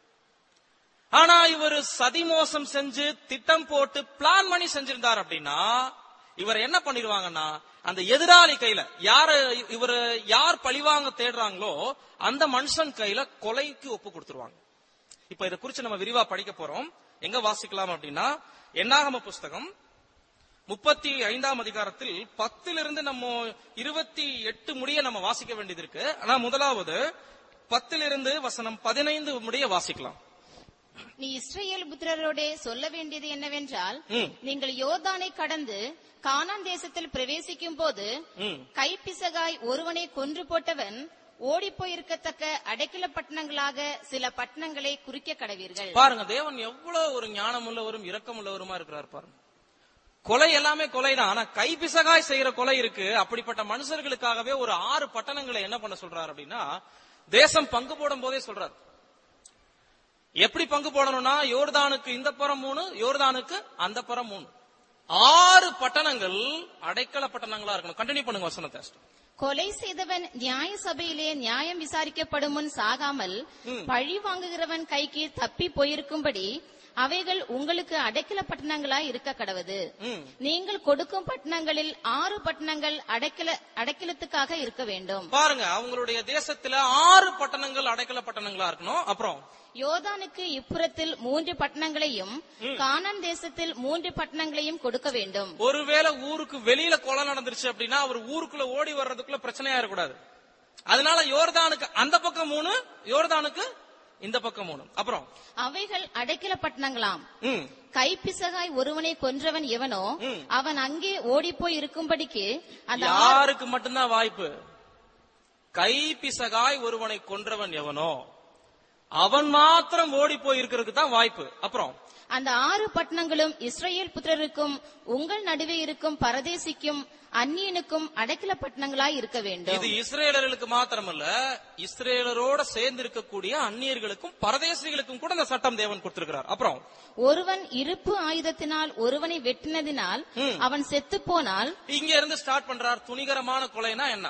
S1: ஆனா இவர் சதிமோசம் செஞ்சு திட்டம் போட்டு பிளான் பண்ணி செஞ்சிருந்தார் அப்படின்னா இவர் என்ன பண்ணிடுவாங்கன்னா அந்த எதிராளி கையில யார இவர் யார் பழிவாங்க தேடுறாங்களோ அந்த மனுஷன் கையில கொலைக்கு ஒப்பு கொடுத்துருவாங்க இப்ப இதை குறிச்சு நம்ம விரிவா படிக்க போறோம் எங்க வாசிக்கலாம் அப்படின்னா என்னாகம புஸ்தகம் முப்பத்தி ஐந்தாம் அதிகாரத்தில் பத்திலிருந்து நம்ம இருபத்தி எட்டு முடிய நம்ம வாசிக்க வேண்டியது இருக்கு ஆனா முதலாவது பத்திலிருந்து வசனம் பதினைந்து முடிய வாசிக்கலாம்
S2: நீ இஸ்ரவேல் புத்திரரோட சொல்ல வேண்டியது என்னவென்றால்
S1: ம்.
S2: நீங்கள் யோர்தானை கடந்து கானான் தேசத்தில் பிரவேசிக்கும் போது
S1: ம்.
S2: கைப்பிசகாய் ஒருவனை கொன்று போட்டவன் ஓடிப்போயிருக்கத்தக்க அடைக்கல பட்டணங்களாக சில பட்டணங்களை குறிக்க கடவீர்கள்
S1: பாருங்க தேவன் எவ்வளவு ஒரு ஞானம் உள்ளவரும் இரக்கம் உள்ளவருமா இருக்கிறார் பாருங்க கொலை எல்லாமே கொலைதான் ஆனா கைபிசகாய் செய்யற கொலை இருக்கு அப்படிப்பட்ட மனுஷர்களுக்காகவே ஒரு ஆறு பட்டணங்களை என்ன பண்ண சொல்றாரு அப்படின்னா தேசம் பங்கு போடும் போதே சொல்றாரு எப்படி பங்கு போடணும்னா யோர்தானுக்கு இந்த புறம் மூணு யோர்தானுக்கு அந்த புறம் மூணு ஆறு பட்டணங்கள் அடைக்கல பட்டணங்களா இருக்கணும் கண்டினியூ பண்ணுங்க வசனத்தை
S2: கொலை செய்தவன் நியாய சபையிலே நியாயம் விசாரிக்கப்படும் முன் சாகாமல் பழி வாங்குகிறவன் கைக்கு தப்பி போயிருக்கும்படி அவைகள் உங்களுக்கு அடைக்கல பட்டணங்களாய் இருக்க கடவது
S1: ம்.
S2: நீங்கள் கொடுக்கும் பட்டணங்களில் ஆறு பட்டணங்கள் அடைக்கல அடைக்கலத்துக்காக இருக்க வேண்டும்
S1: பாருங்க அவங்களுடைய தேசத்துல ஆறு பட்டணங்கள் அடைக்கல பட்டணங்களா இருக்கணும் அப்புறம்
S2: யோதானுக்கு இப்புறத்தில் மூன்று பட்டணங்களையும் கானான் தேசத்தில் மூன்று பட்டணங்களையும் கொடுக்க வேண்டும்
S1: ஒருவேளை ஊருக்கு வெளியில கொலை நடந்துருச்சு அப்படின்னா அவர் ஊருக்குள்ள ஓடி வர்றதுக்குள்ள பிரச்சனையா இருக்கக்கூடாது அதனால யோர்தானுக்கு அந்த பக்கம் மூணு யோர்தானுக்கு இந்த பக்கம் மூணு அப்புறம்
S2: அவைகள் அடைக்கல பட்டணங்களாம்
S1: ம்,
S2: கைப்பிசகாய் ஒருவனை கொன்றவன் எவனோ அவன் அங்கே ஓடிப்போய் இருக்கும்படிக்கு அந்த
S1: யாருக்கு மட்டும்தான் வாய்ப்பு கை பிசகாய் ஒருவனை கொன்றவன் எவனோ அவன் மாத்திரம் ஓடி போய் இருக்கிறதுக்கு தான் வாய்ப்பு அப்புறம்
S2: அந்த ஆறு பட்டணங்களும் இஸ்ரவேல் புத்திரருக்கும் உங்கள் நடுவே இருக்கும் பரதேசிக்கும் அந்நியனுக்கும் அடைக்கல பட்டணங்களாய் இருக்க வேண்டும்
S1: இது இஸ்ரேலர்களுக்கு மாத்திரமல்ல இஸ்ரேலரோட சேர்ந்து இருக்கக்கூடிய அந்நியர்களுக்கும் பரதேசிகளுக்கும் கூட இந்த சட்டம் தேவன் கொடுத்திருக்கிறார் அப்புறம்
S2: ஒருவன் இருப்பு ஆயுதத்தினால் ஒருவனை வெட்டினதினால் அவன் செத்துப் போனால்
S1: இங்க இருந்து ஸ்டார்ட் பண்றார் துணிகரமான கொலைனா என்ன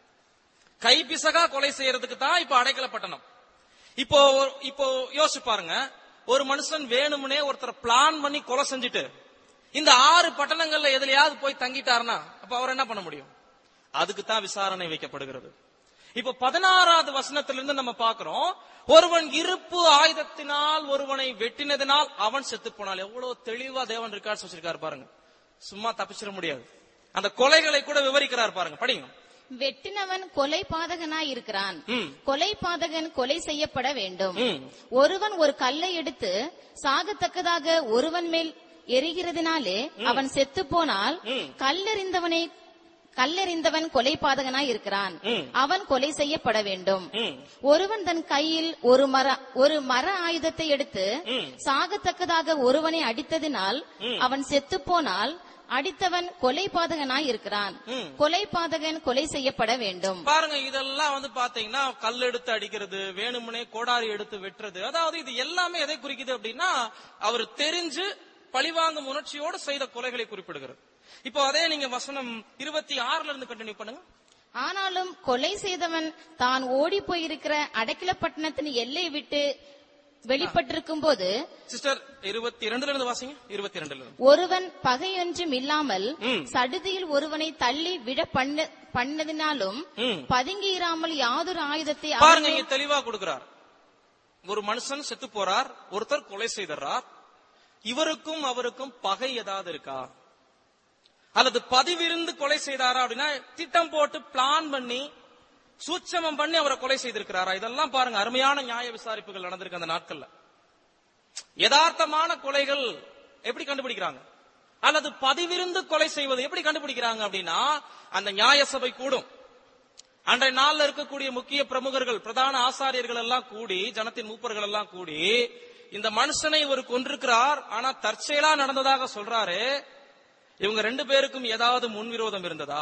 S1: கைபிசகா கொலை செய்யறதுக்கு தான் இப்ப அடைக்கல பட்டணம் இப்போ இப்போ யோசிச்சு பாருங்க ஒரு மனுஷன் வேணும்னே ஒருத்தர் பிளான் பண்ணி கொலை செஞ்சுட்டு இந்த ஆறு பட்டணங்கள்ல எதுலயாவது போய் தங்கிட்டாருன்னா அப்ப அவர் என்ன பண்ண முடியும் அதுக்கு தான் விசாரணை வைக்கப்படுகிறது இப்ப பதினாறாவது வசனத்திலிருந்து நம்ம பார்க்கிறோம் ஒருவன் இருப்பு ஆயுதத்தினால் ஒருவனை வெட்டினதினால் அவன் செத்து போனால் எவ்வளவு தெளிவா தேவன் ரெக்கார்ட்ஸ் வச்சிருக்காரு பாருங்க சும்மா தப்பிச்சிட முடியாது அந்த கொலைகளை கூட விவரிக்கிறார் பாருங்க படிங்க
S2: வெட்டினவன் கொலை பாதகனாய் இருக்கிறான்
S1: ம்.
S2: கொலை பாதகன் கொலை செய்யப்பட வேண்டும்
S1: ம்.
S2: ஒருவன் ஒரு கல்லை எடுத்து சாகத்தக்கதாக ஒருவன் மேல் எரிகிறதினாலே அவன் செத்து போனால் கல்லெறிந்தவனை கல்லெறிந்தவன் கொலை பாதகனாய் இருக்கிறான் அவன் கொலை செய்யப்பட வேண்டும்
S1: ம்.
S2: ஒருவன் தன் கையில் ஒரு மர ஒரு மர ஆயுதத்தை எடுத்து சாகத்தக்கதாக ஒருவனை அடித்ததினால் அவன் செத்து போனால் அடித்தவன் கொலை பாதகனாய் இருக்கிறான் கொலை பாதகன் கொலை செய்யப்பட வேண்டும்
S1: பாருங்க இதெல்லாம் வந்து பாத்தீங்கன்னா கல் எடுத்து அடிக்கிறது வேணும்னே கோடாரி எடுத்து வெட்டுறது அதாவது இது எல்லாமே எதை குறிக்குது அப்படின்னா அவர் தெரிஞ்சு பழிவாங்கும் உணர்ச்சியோடு செய்த கொலைகளை குறிப்பிடுகிறது இப்போ அதே நீங்க வசனம் இருபத்தி ஆறுல இருந்து கண்டினியூ பண்ணுங்க
S2: ஆனாலும் கொலை செய்தவன் தான் ஓடி போயிருக்கிற அடைக்கலப்பட்டணத்தின் எல்லை விட்டு வெளிப்பட்டிருக்கும் போது
S1: சிஸ்டர் இருபத்தி இரண்டுல இருந்து வாசிங்க இருபத்தி ரெண்டுல இருந்து
S2: ஒருவன் பகையொன்றும் இல்லாமல்
S1: ம்.
S2: சடுதியில் ஒருவனை தள்ளி விட பண்ண பண்ணதினாலும்
S1: ம்.
S2: பதுங்கி இராமல் யாதொரு ஆயுதத்தை அவன்
S1: பாருங்க இங்க தெளிவா கொடுக்கிறார் ஒரு மனுஷன் செத்து போறார் ஒருத்தர் கொலை செய்தறார் இவருக்கும் அவருக்கும் பகை ஏதாவது இருக்கா அல்லது பதிவிருந்து கொலை செய்தாரா அப்படின்னா திட்டம் போட்டு பிளான் பண்ணி சூட்சமம் பண்ணி அவரை கொலை செய்திருக்கிறாரா இதெல்லாம் பாருங்க அருமையான நியாய விசாரிப்புகள் நடந்திருக்கு அந்த நாட்கள்ல யதார்த்தமான கொலைகள் எப்படி கண்டுபிடிக்கிறாங்க அல்லது பதிவிருந்து கொலை செய்வது எப்படி கண்டுபிடிக்கிறாங்க அப்படின்னா அந்த நியாய சபை கூடும் அன்றைய நாள்ல இருக்கக்கூடிய முக்கிய பிரமுகர்கள் பிரதான ஆசாரியர்கள் எல்லாம் கூடி ஜனத்தின் மூப்பர்கள் எல்லாம் கூடி இந்த மனுஷனை இவர் கொன்றிருக்கிறார் ஆனா தற்செயலா நடந்ததாக சொல்றாரு இவங்க ரெண்டு பேருக்கும் ஏதாவது முன்விரோதம் இருந்ததா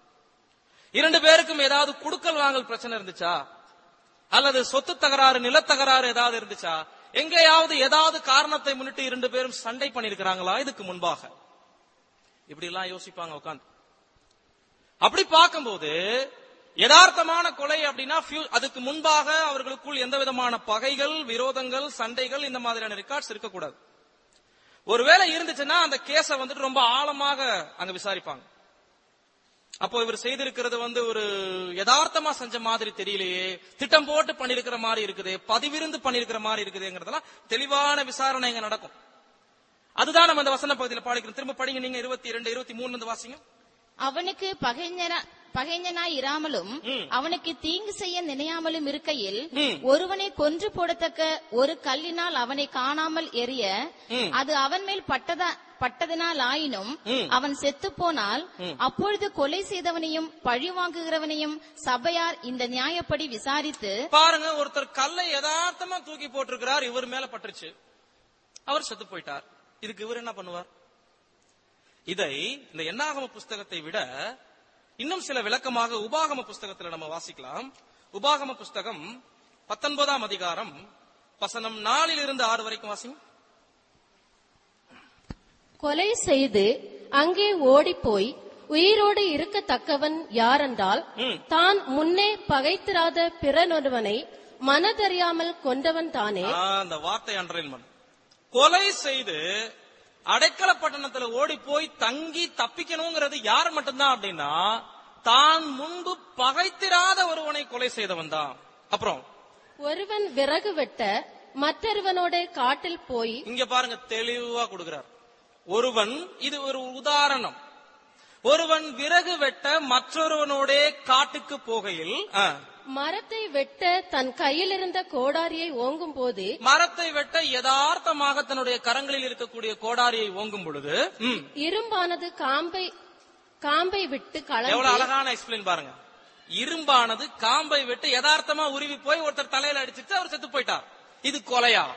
S1: இரண்டு பேருக்கும் ஏதாவது குடுக்கல் வாங்கல் பிரச்சனை இருந்துச்சா அல்லது சொத்து தகராறு நிலத்தகராறு ஏதாவது இருந்துச்சா எங்கேயாவது ஏதாவது காரணத்தை முன்னிட்டு இரண்டு பேரும் சண்டை பண்ணிருக்கிறாங்களா இதுக்கு முன்பாக இப்படி எல்லாம் யோசிப்பாங்க உட்காந்து அப்படி பார்க்கும்போது யதார்த்தமான கொலை அப்படின்னா few- அதுக்கு முன்பாக அவர்களுக்குள் எந்த விதமான பகைகள் விரோதங்கள் சண்டைகள் இந்த மாதிரியான ரெக்கார்ட்ஸ் இருக்கக்கூடாது ஒருவேளை இருந்துச்சுன்னா அந்த கேஸ வந்துட்டு ரொம்ப ஆழமாக அங்க விசாரிப்பாங்க அப்போ இவர் செய்திருக்கிறது வந்து ஒரு யதார்த்தமா செஞ்ச மாதிரி தெரியலையே திட்டம் போட்டு பண்ணிருக்கிற மாதிரி இருக்குது பதிவிருந்து பண்ணிருக்கிற மாதிரி இருக்குதுங்கிறதெல்லாம் தெளிவான விசாரணை இங்க நடக்கும் அதுதான் நம்ம இந்த வசன பகுதியில் பாடிக்கிறோம் திரும்ப படிங்க நீங்க இருபத்தி இரண்டு இருபத்தி மூணு இருந்து வாசிங்க
S2: அவனுக்கு பகைஞனா பகைஞனாய் இராமலும்
S1: ம்.
S2: அவனுக்கு தீங்கு செய்ய நினையாமலும் இருக்கையில்
S1: ம்.
S2: ஒருவனை கொன்று போடத்தக்க ஒரு கல்லினால் அவனை காணாமல் எரிய
S1: ம்.
S2: அது அவன் மேல் பட்டதா பட்டதினால் ஆயினும்
S1: ம்.
S2: அவன் செத்து போனால்
S1: ம்.
S2: அப்பொழுது கொலை செய்தவனையும் பழி வாங்குகிறவனையும் சபையார் இந்த நியாயப்படி விசாரித்து
S1: பாருங்க ஒருத்தர் கல்லை யதார்த்தமா தூக்கி போட்டிருக்கிறார் இவர் மேல பட்டுருச்சு அவர் செத்து போயிட்டார் இதுக்கு இவர் என்ன பண்ணுவார் இதை இந்த எண்ணாகம புஸ்தகத்தை விட இன்னும் சில விளக்கமாக உபாகம புஸ்தகத்துல நம்ம வாசிக்கலாம் உபாகம புஸ்தகம் பத்தொன்பதாம் அதிகாரம் வசனம் நாலில் இருந்து ஆறு வரைக்கும் வாசிங்க
S3: கொலை செய்து அங்கே ஓடிப்போய் உயிரோடு இருக்கத்தக்கவன் யாரென்றால்
S1: ம்.
S3: தான் முன்னே பகைத்திராத பிறனொருவனை மனதறியாமல் கொண்டவன் தானே
S1: ஆ, அந்த வார்த்தை அண்டரின் பண்ணு கொலை செய்து அடைக்கல பட்டணத்துல ஓடி போய் தங்கி தப்பிக்கணுங்கிறது யார் மட்டும்தான் அப்படின்னா தான் முன்பு பகைத்திராத ஒருவனை கொலை செய்தவன் தான் அப்புறம்
S3: ஒருவன் விறகு வெட்ட மற்றொருவனோட காட்டில் போய்
S1: இங்க பாருங்க தெளிவா கொடுக்கிறார் ஒருவன் இது ஒரு உதாரணம் ஒருவன் விறகு வெட்ட மற்றொருவனோட காட்டுக்கு போகையில் ஆ,
S3: மரத்தை வெட்ட தன் கையில் இருந்த கோடாரியை ஓங்கும் போது
S1: மரத்தை வெட்ட யதார்த்தமாக தன்னுடைய கரங்களில் இருக்கக்கூடிய கோடாரியை ஓங்கும் பொழுது ம்,
S3: இரும்பானது காம்பை காம்பை விட்டு
S1: எவ்வளவு
S3: கலந்து
S1: அழகான எக்ஸ்பிளைன் பாருங்க இரும்பானது காம்பை விட்டு யதார்த்தமா உருவி போய் ஒருத்தர் தலையில அடிச்சிட்டு அவர் செத்து போயிட்டார் இது கொலையா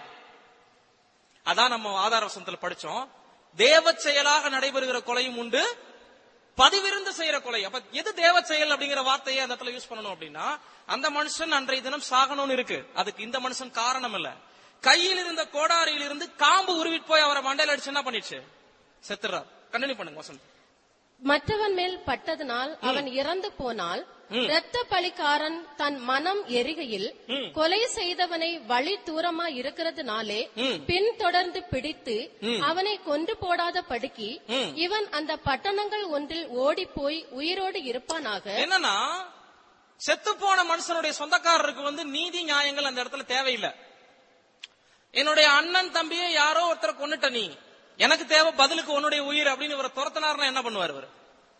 S1: அதான் நம்ம ஆதார வசனத்துல படிச்சோம் தேவ செயலாக நடைபெறுகிற கொலையும் உண்டு பதிவிருந்து செய்யற கொலை அப்ப எது தேவ செயல் அப்படிங்கிற வார்த்தையை அந்த இடத்துல யூஸ் பண்ணணும் அப்படின்னா அந்த மனுஷன் அன்றைய தினம் சாகணும்னு இருக்கு அதுக்கு இந்த மனுஷன் காரணம் இல்ல கையில் இருந்த கோடாரியில் இருந்து காம்பு உருவிட்டு போய் அவரை மண்டையில அடிச்சு என்ன பண்ணிடுச்சு செத்துறார் கண்டினியூ பண்ணுங்க வசந்த்
S3: மற்றவன் மேல் பட்டதனால் அவன் இறந்து போனால் இரத்த பலிக்காரன் தன் மனம் எரிகையில் கொலை செய்தவனை வழி தூரமா இருக்கிறதுனாலே பின் தொடர்ந்து பிடித்து அவனை கொன்று போடாத படுக்கி இவன் அந்த பட்டணங்கள் ஒன்றில் ஓடி போய் உயிரோடு இருப்பானாக
S1: என்னன்னா செத்து போன மனுஷனுடைய சொந்தக்காரருக்கு வந்து நீதி நியாயங்கள் அந்த இடத்துல தேவையில்லை என்னுடைய அண்ணன் தம்பியை யாரோ ஒருத்தர் கொன்னுட்ட நீ எனக்கு தேவை பதிலுக்கு உன்னுடைய உயிர் அப்படின்னு இவரை துரத்தினார்னா என்ன பண்ணுவார் இவர்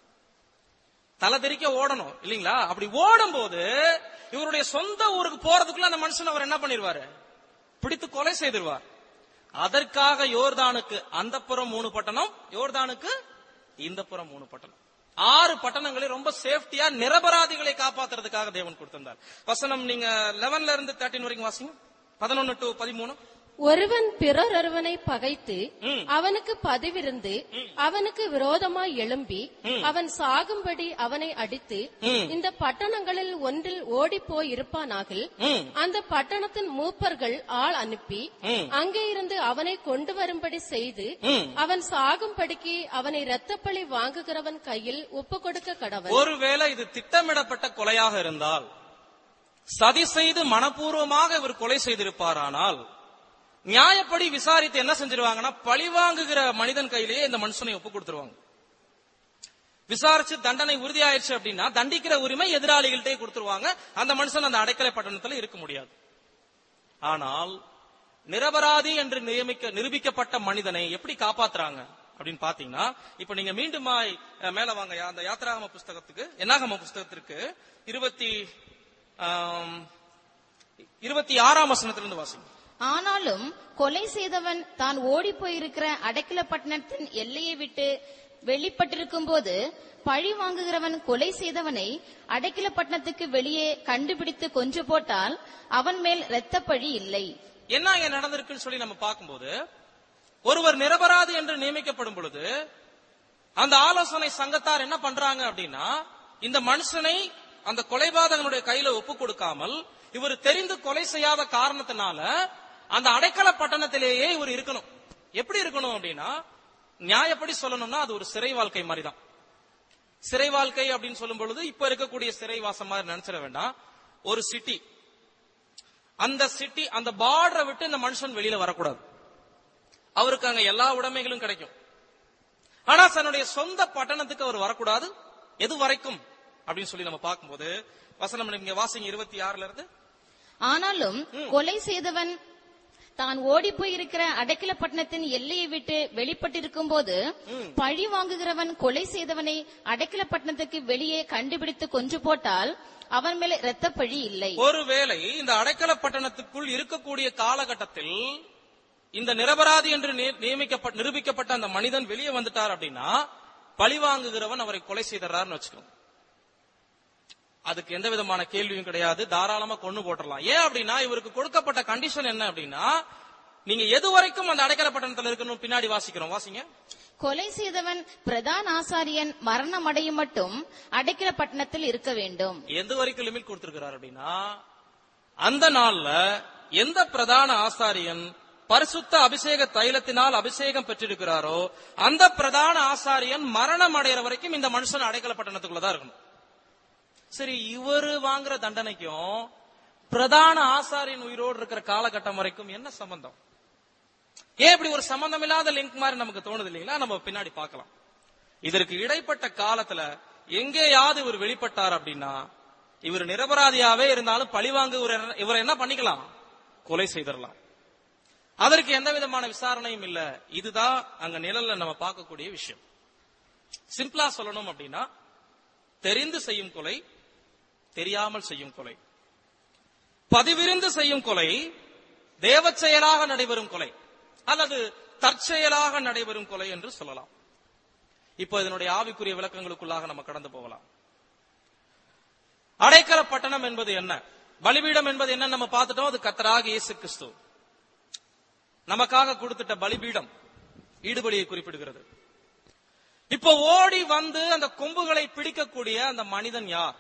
S1: தலை தெறிக்க ஓடணும் இல்லீங்களா அப்படி ஓடும் போது இவருடைய சொந்த ஊருக்கு போறதுக்குள்ள அந்த மனுஷன் அவர் என்ன பண்ணிருவாரு பிடித்து கொலை செய்திருவார் அதற்காக யோர்தானுக்கு அந்த புறம் மூணு பட்டணம் யோர்தானுக்கு இந்த புறம் மூணு பட்டணம் ஆறு பட்டணங்களை ரொம்ப சேஃப்டியா நிரபராதிகளை காப்பாத்துறதுக்காக தேவன் கொடுத்திருந்தார் வசனம் நீங்க லெவன்ல இருந்து தேர்ட்டின் வரைக்கும் வாசிங்க பதினொன்னு டு பதிமூணு
S3: ஒருவன் பிறரொருவனை பகைத்து
S1: ம்.
S3: அவனுக்கு பதிவிருந்து அவனுக்கு விரோதமாய் எழும்பி அவன் சாகும்படி அவனை அடித்து
S1: ம்.
S3: இந்த பட்டணங்களில் ஒன்றில் ஓடிப்போய் இருப்பானாகில்
S1: ம்.
S3: அந்த பட்டணத்தின் மூப்பர்கள் ஆள் அனுப்பி
S1: ம்.
S3: அங்கே இருந்து அவனை கொண்டு வரும்படி செய்து
S1: ம்.
S3: அவன் சாகும்படிக்கு அவனை இரத்தப்பழி வாங்குகிறவன் கையில் ஒப்பு கொடுக்க கடவன்
S1: ஒருவேளை இது திட்டமிடப்பட்ட கொலையாக இருந்தால் சதி செய்து மனப்பூர்வமாக இவர் கொலை செய்திருப்பாரானால் நியாயப்படி விசாரித்து என்ன செஞ்சிருவாங்கன்னா பழிவாங்குகிற மனிதன் கையிலேயே இந்த மனுஷனை ஒப்பு கொடுத்துருவாங்க விசாரிச்சு தண்டனை உறுதியாயிருச்சு அப்படின்னா தண்டிக்கிற உரிமை எதிராளிகள்ட்டே கொடுத்துருவாங்க அந்த மனுஷன் அந்த அடைக்கலை பட்டணத்துல இருக்க முடியாது ஆனால் நிரபராதி என்று நியமிக்க நிரூபிக்கப்பட்ட மனிதனை எப்படி காப்பாத்துறாங்க அப்படின்னு பாத்தீங்கன்னா இப்ப நீங்க மீண்டுமாய் அஹ், மேல வாங்க யா- அந்த யாத்ராகம புஸ்தகத்துக்கு என்னாகம புஸ்தகத்திற்கு இருபத்தி ஆம், இருபத்தி ஆறாம் வசனத்திலிருந்து வாசிங்க
S2: ஆனாலும் கொலை செய்தவன் தான் ஓடிப் போயிருக்கிற அடைக்கல பட்டணத்தின் எல்லையை விட்டு வெளிப்பட்டிருக்கும் போது பழி வாங்குகிறவன் கொலை செய்தவனை அடைக்கல பட்டணத்துக்கு வெளியே கண்டுபிடித்து கொன்று போட்டால் அவன் மேல் இரத்தப்பழி இல்லை
S1: என்ன இங்க நடந்திருக்குன்னு சொல்லி நம்ம பார்க்கும்போது ஒருவர் நிரபராதி என்று நியமிக்கப்படும் பொழுது அந்த ஆலோசனை சங்கத்தார் என்ன பண்றாங்க அப்படின்னா இந்த மனுஷனை அந்த கொலைபாதகனுடைய கையில ஒப்பு கொடுக்காமல் இவர் தெரிந்து கொலை செய்யாத காரணத்தினால அந்த அடைக்கல பட்டணத்திலேயே இவர் இருக்கணும் எப்படி இருக்கணும் அப்படின்னா நியாயப்படி சொல்லணும்னா அது ஒரு சிறை வாழ்க்கை மாதிரி தான் சிறை வாழ்க்கை அப்படின்னு சொல்லும் பொழுது இப்ப இருக்கக்கூடிய சிறை வாசம் மாதிரி நினைச்சிட வேண்டாம் ஒரு சிட்டி அந்த சிட்டி அந்த பார்டரை விட்டு இந்த மனுஷன் வெளியில வரக்கூடாது அவருக்கு அங்க எல்லா உடைமைகளும் கிடைக்கும் ஆனா தன்னுடைய சொந்த பட்டணத்துக்கு அவர் வரக்கூடாது எது வரைக்கும் அப்படின்னு சொல்லி நம்ம பார்க்கும்போது வசனம் நீங்க வாசிங்க இருபத்தி ஆறுல இருந்து
S2: ஆனாலும் கொலை செய்தவன் தான் ஓடி போயிருக்கிற அடைக்கல பட்டணத்தின் எல்லையை விட்டு வெளிப்பட்டிருக்கும் போது பழி வாங்குகிறவன் கொலை செய்தவனை அடைக்கல பட்டணத்துக்கு வெளியே கண்டுபிடித்து கொன்று போட்டால் அவன் மேல இரத்தப்பழி இல்லை
S1: ஒருவேளை இந்த அடைக்கல பட்டணத்துக்குள் இருக்கக்கூடிய காலகட்டத்தில் இந்த நிரபராதி என்று நி- நியமிக்கப்பட்ட நிரூபிக்கப்பட்ட அந்த மனிதன் வெளியே வந்துட்டார் அப்படின்னா பழிவாங்குகிறவன் அவரை கொலை செய்தறாருன்னு வச்சுக்கோங்க அதுக்கு எந்த விதமான கேள்வியும் கிடையாது தாராளமா கொண்டு போட்டுறலாம் ஏன் அப்படின்னா இவருக்கு கொடுக்கப்பட்ட கண்டிஷன் என்ன அப்படின்னா நீங்க எது வரைக்கும் அந்த அடைக்கல பட்டணத்துல இருக்கணும் பின்னாடி வாசிக்கிறோம் வாசிங்க
S2: கொலை செய்தவன் பிரதான ஆசாரியன் மரணம் அடையும் மட்டும் அடைக்கல பட்டணத்தில் இருக்க வேண்டும்
S1: எந்த வரைக்கும் லிமிட் கொடுத்திருக்கிறார் அப்படின்னா அந்த நாள்ல எந்த பிரதான ஆசாரியன் பரிசுத்த அபிஷேக தைலத்தினால் அபிஷேகம் பெற்றிருக்கிறாரோ அந்த பிரதான ஆசாரியன் மரணம் அடைகிற வரைக்கும் இந்த மனுஷன் அடைக்கல பட்டணத்துக்குள்ளதான் இருக்கணும் சரி இவரு வாங்குற தண்டனைக்கும் பிரதான ஆசாரியன் உயிரோடு இருக்கிற காலகட்டம் வரைக்கும் என்ன சம்பந்தம் ஏன் இப்படி ஒரு சம்பந்தம் இல்லாத லிங்க் மாதிரி நமக்கு தோணுது இல்லைங்களா நம்ம பின்னாடி பார்க்கலாம் இதற்கு இடைப்பட்ட காலத்துல எங்கேயாவது இவர் வெளிப்பட்டார் அப்படின்னா இவர் நிரபராதியாவே இருந்தாலும் பழிவாங்க இவர் இவரை என்ன பண்ணிக்கலாம் கொலை செய்திடலாம் அதற்கு எந்த விதமான விசாரணையும் இல்ல இதுதான் அங்க நிழல்ல நம்ம பார்க்கக்கூடிய விஷயம் சிம்பிளா சொல்லணும் அப்படின்னா தெரிந்து செய்யும் கொலை தெரியாமல் செய்யும் கொலை பதிவிருந்து செய்யும் கொலை தேவச் செயலாக நடைபெறும் கொலை அல்லது தற்செயலாக நடைபெறும் கொலை என்று சொல்லலாம் இப்போ இதனுடைய ஆவிக்குரிய விளக்கங்களுக்குள்ளாக நம்ம கடந்து போகலாம் அடைக்கல பட்டணம் என்பது என்ன பலிபீடம் என்பது என்ன நம்ம பார்த்துட்டோம் அது கத்தராக இயேசு கிறிஸ்து நமக்காக கொடுத்துட்ட பலிபீடம் ஈடுபலியை குறிப்பிடுகிறது இப்போ ஓடி வந்து அந்த கொம்புகளை பிடிக்கக்கூடிய அந்த மனிதன் யார்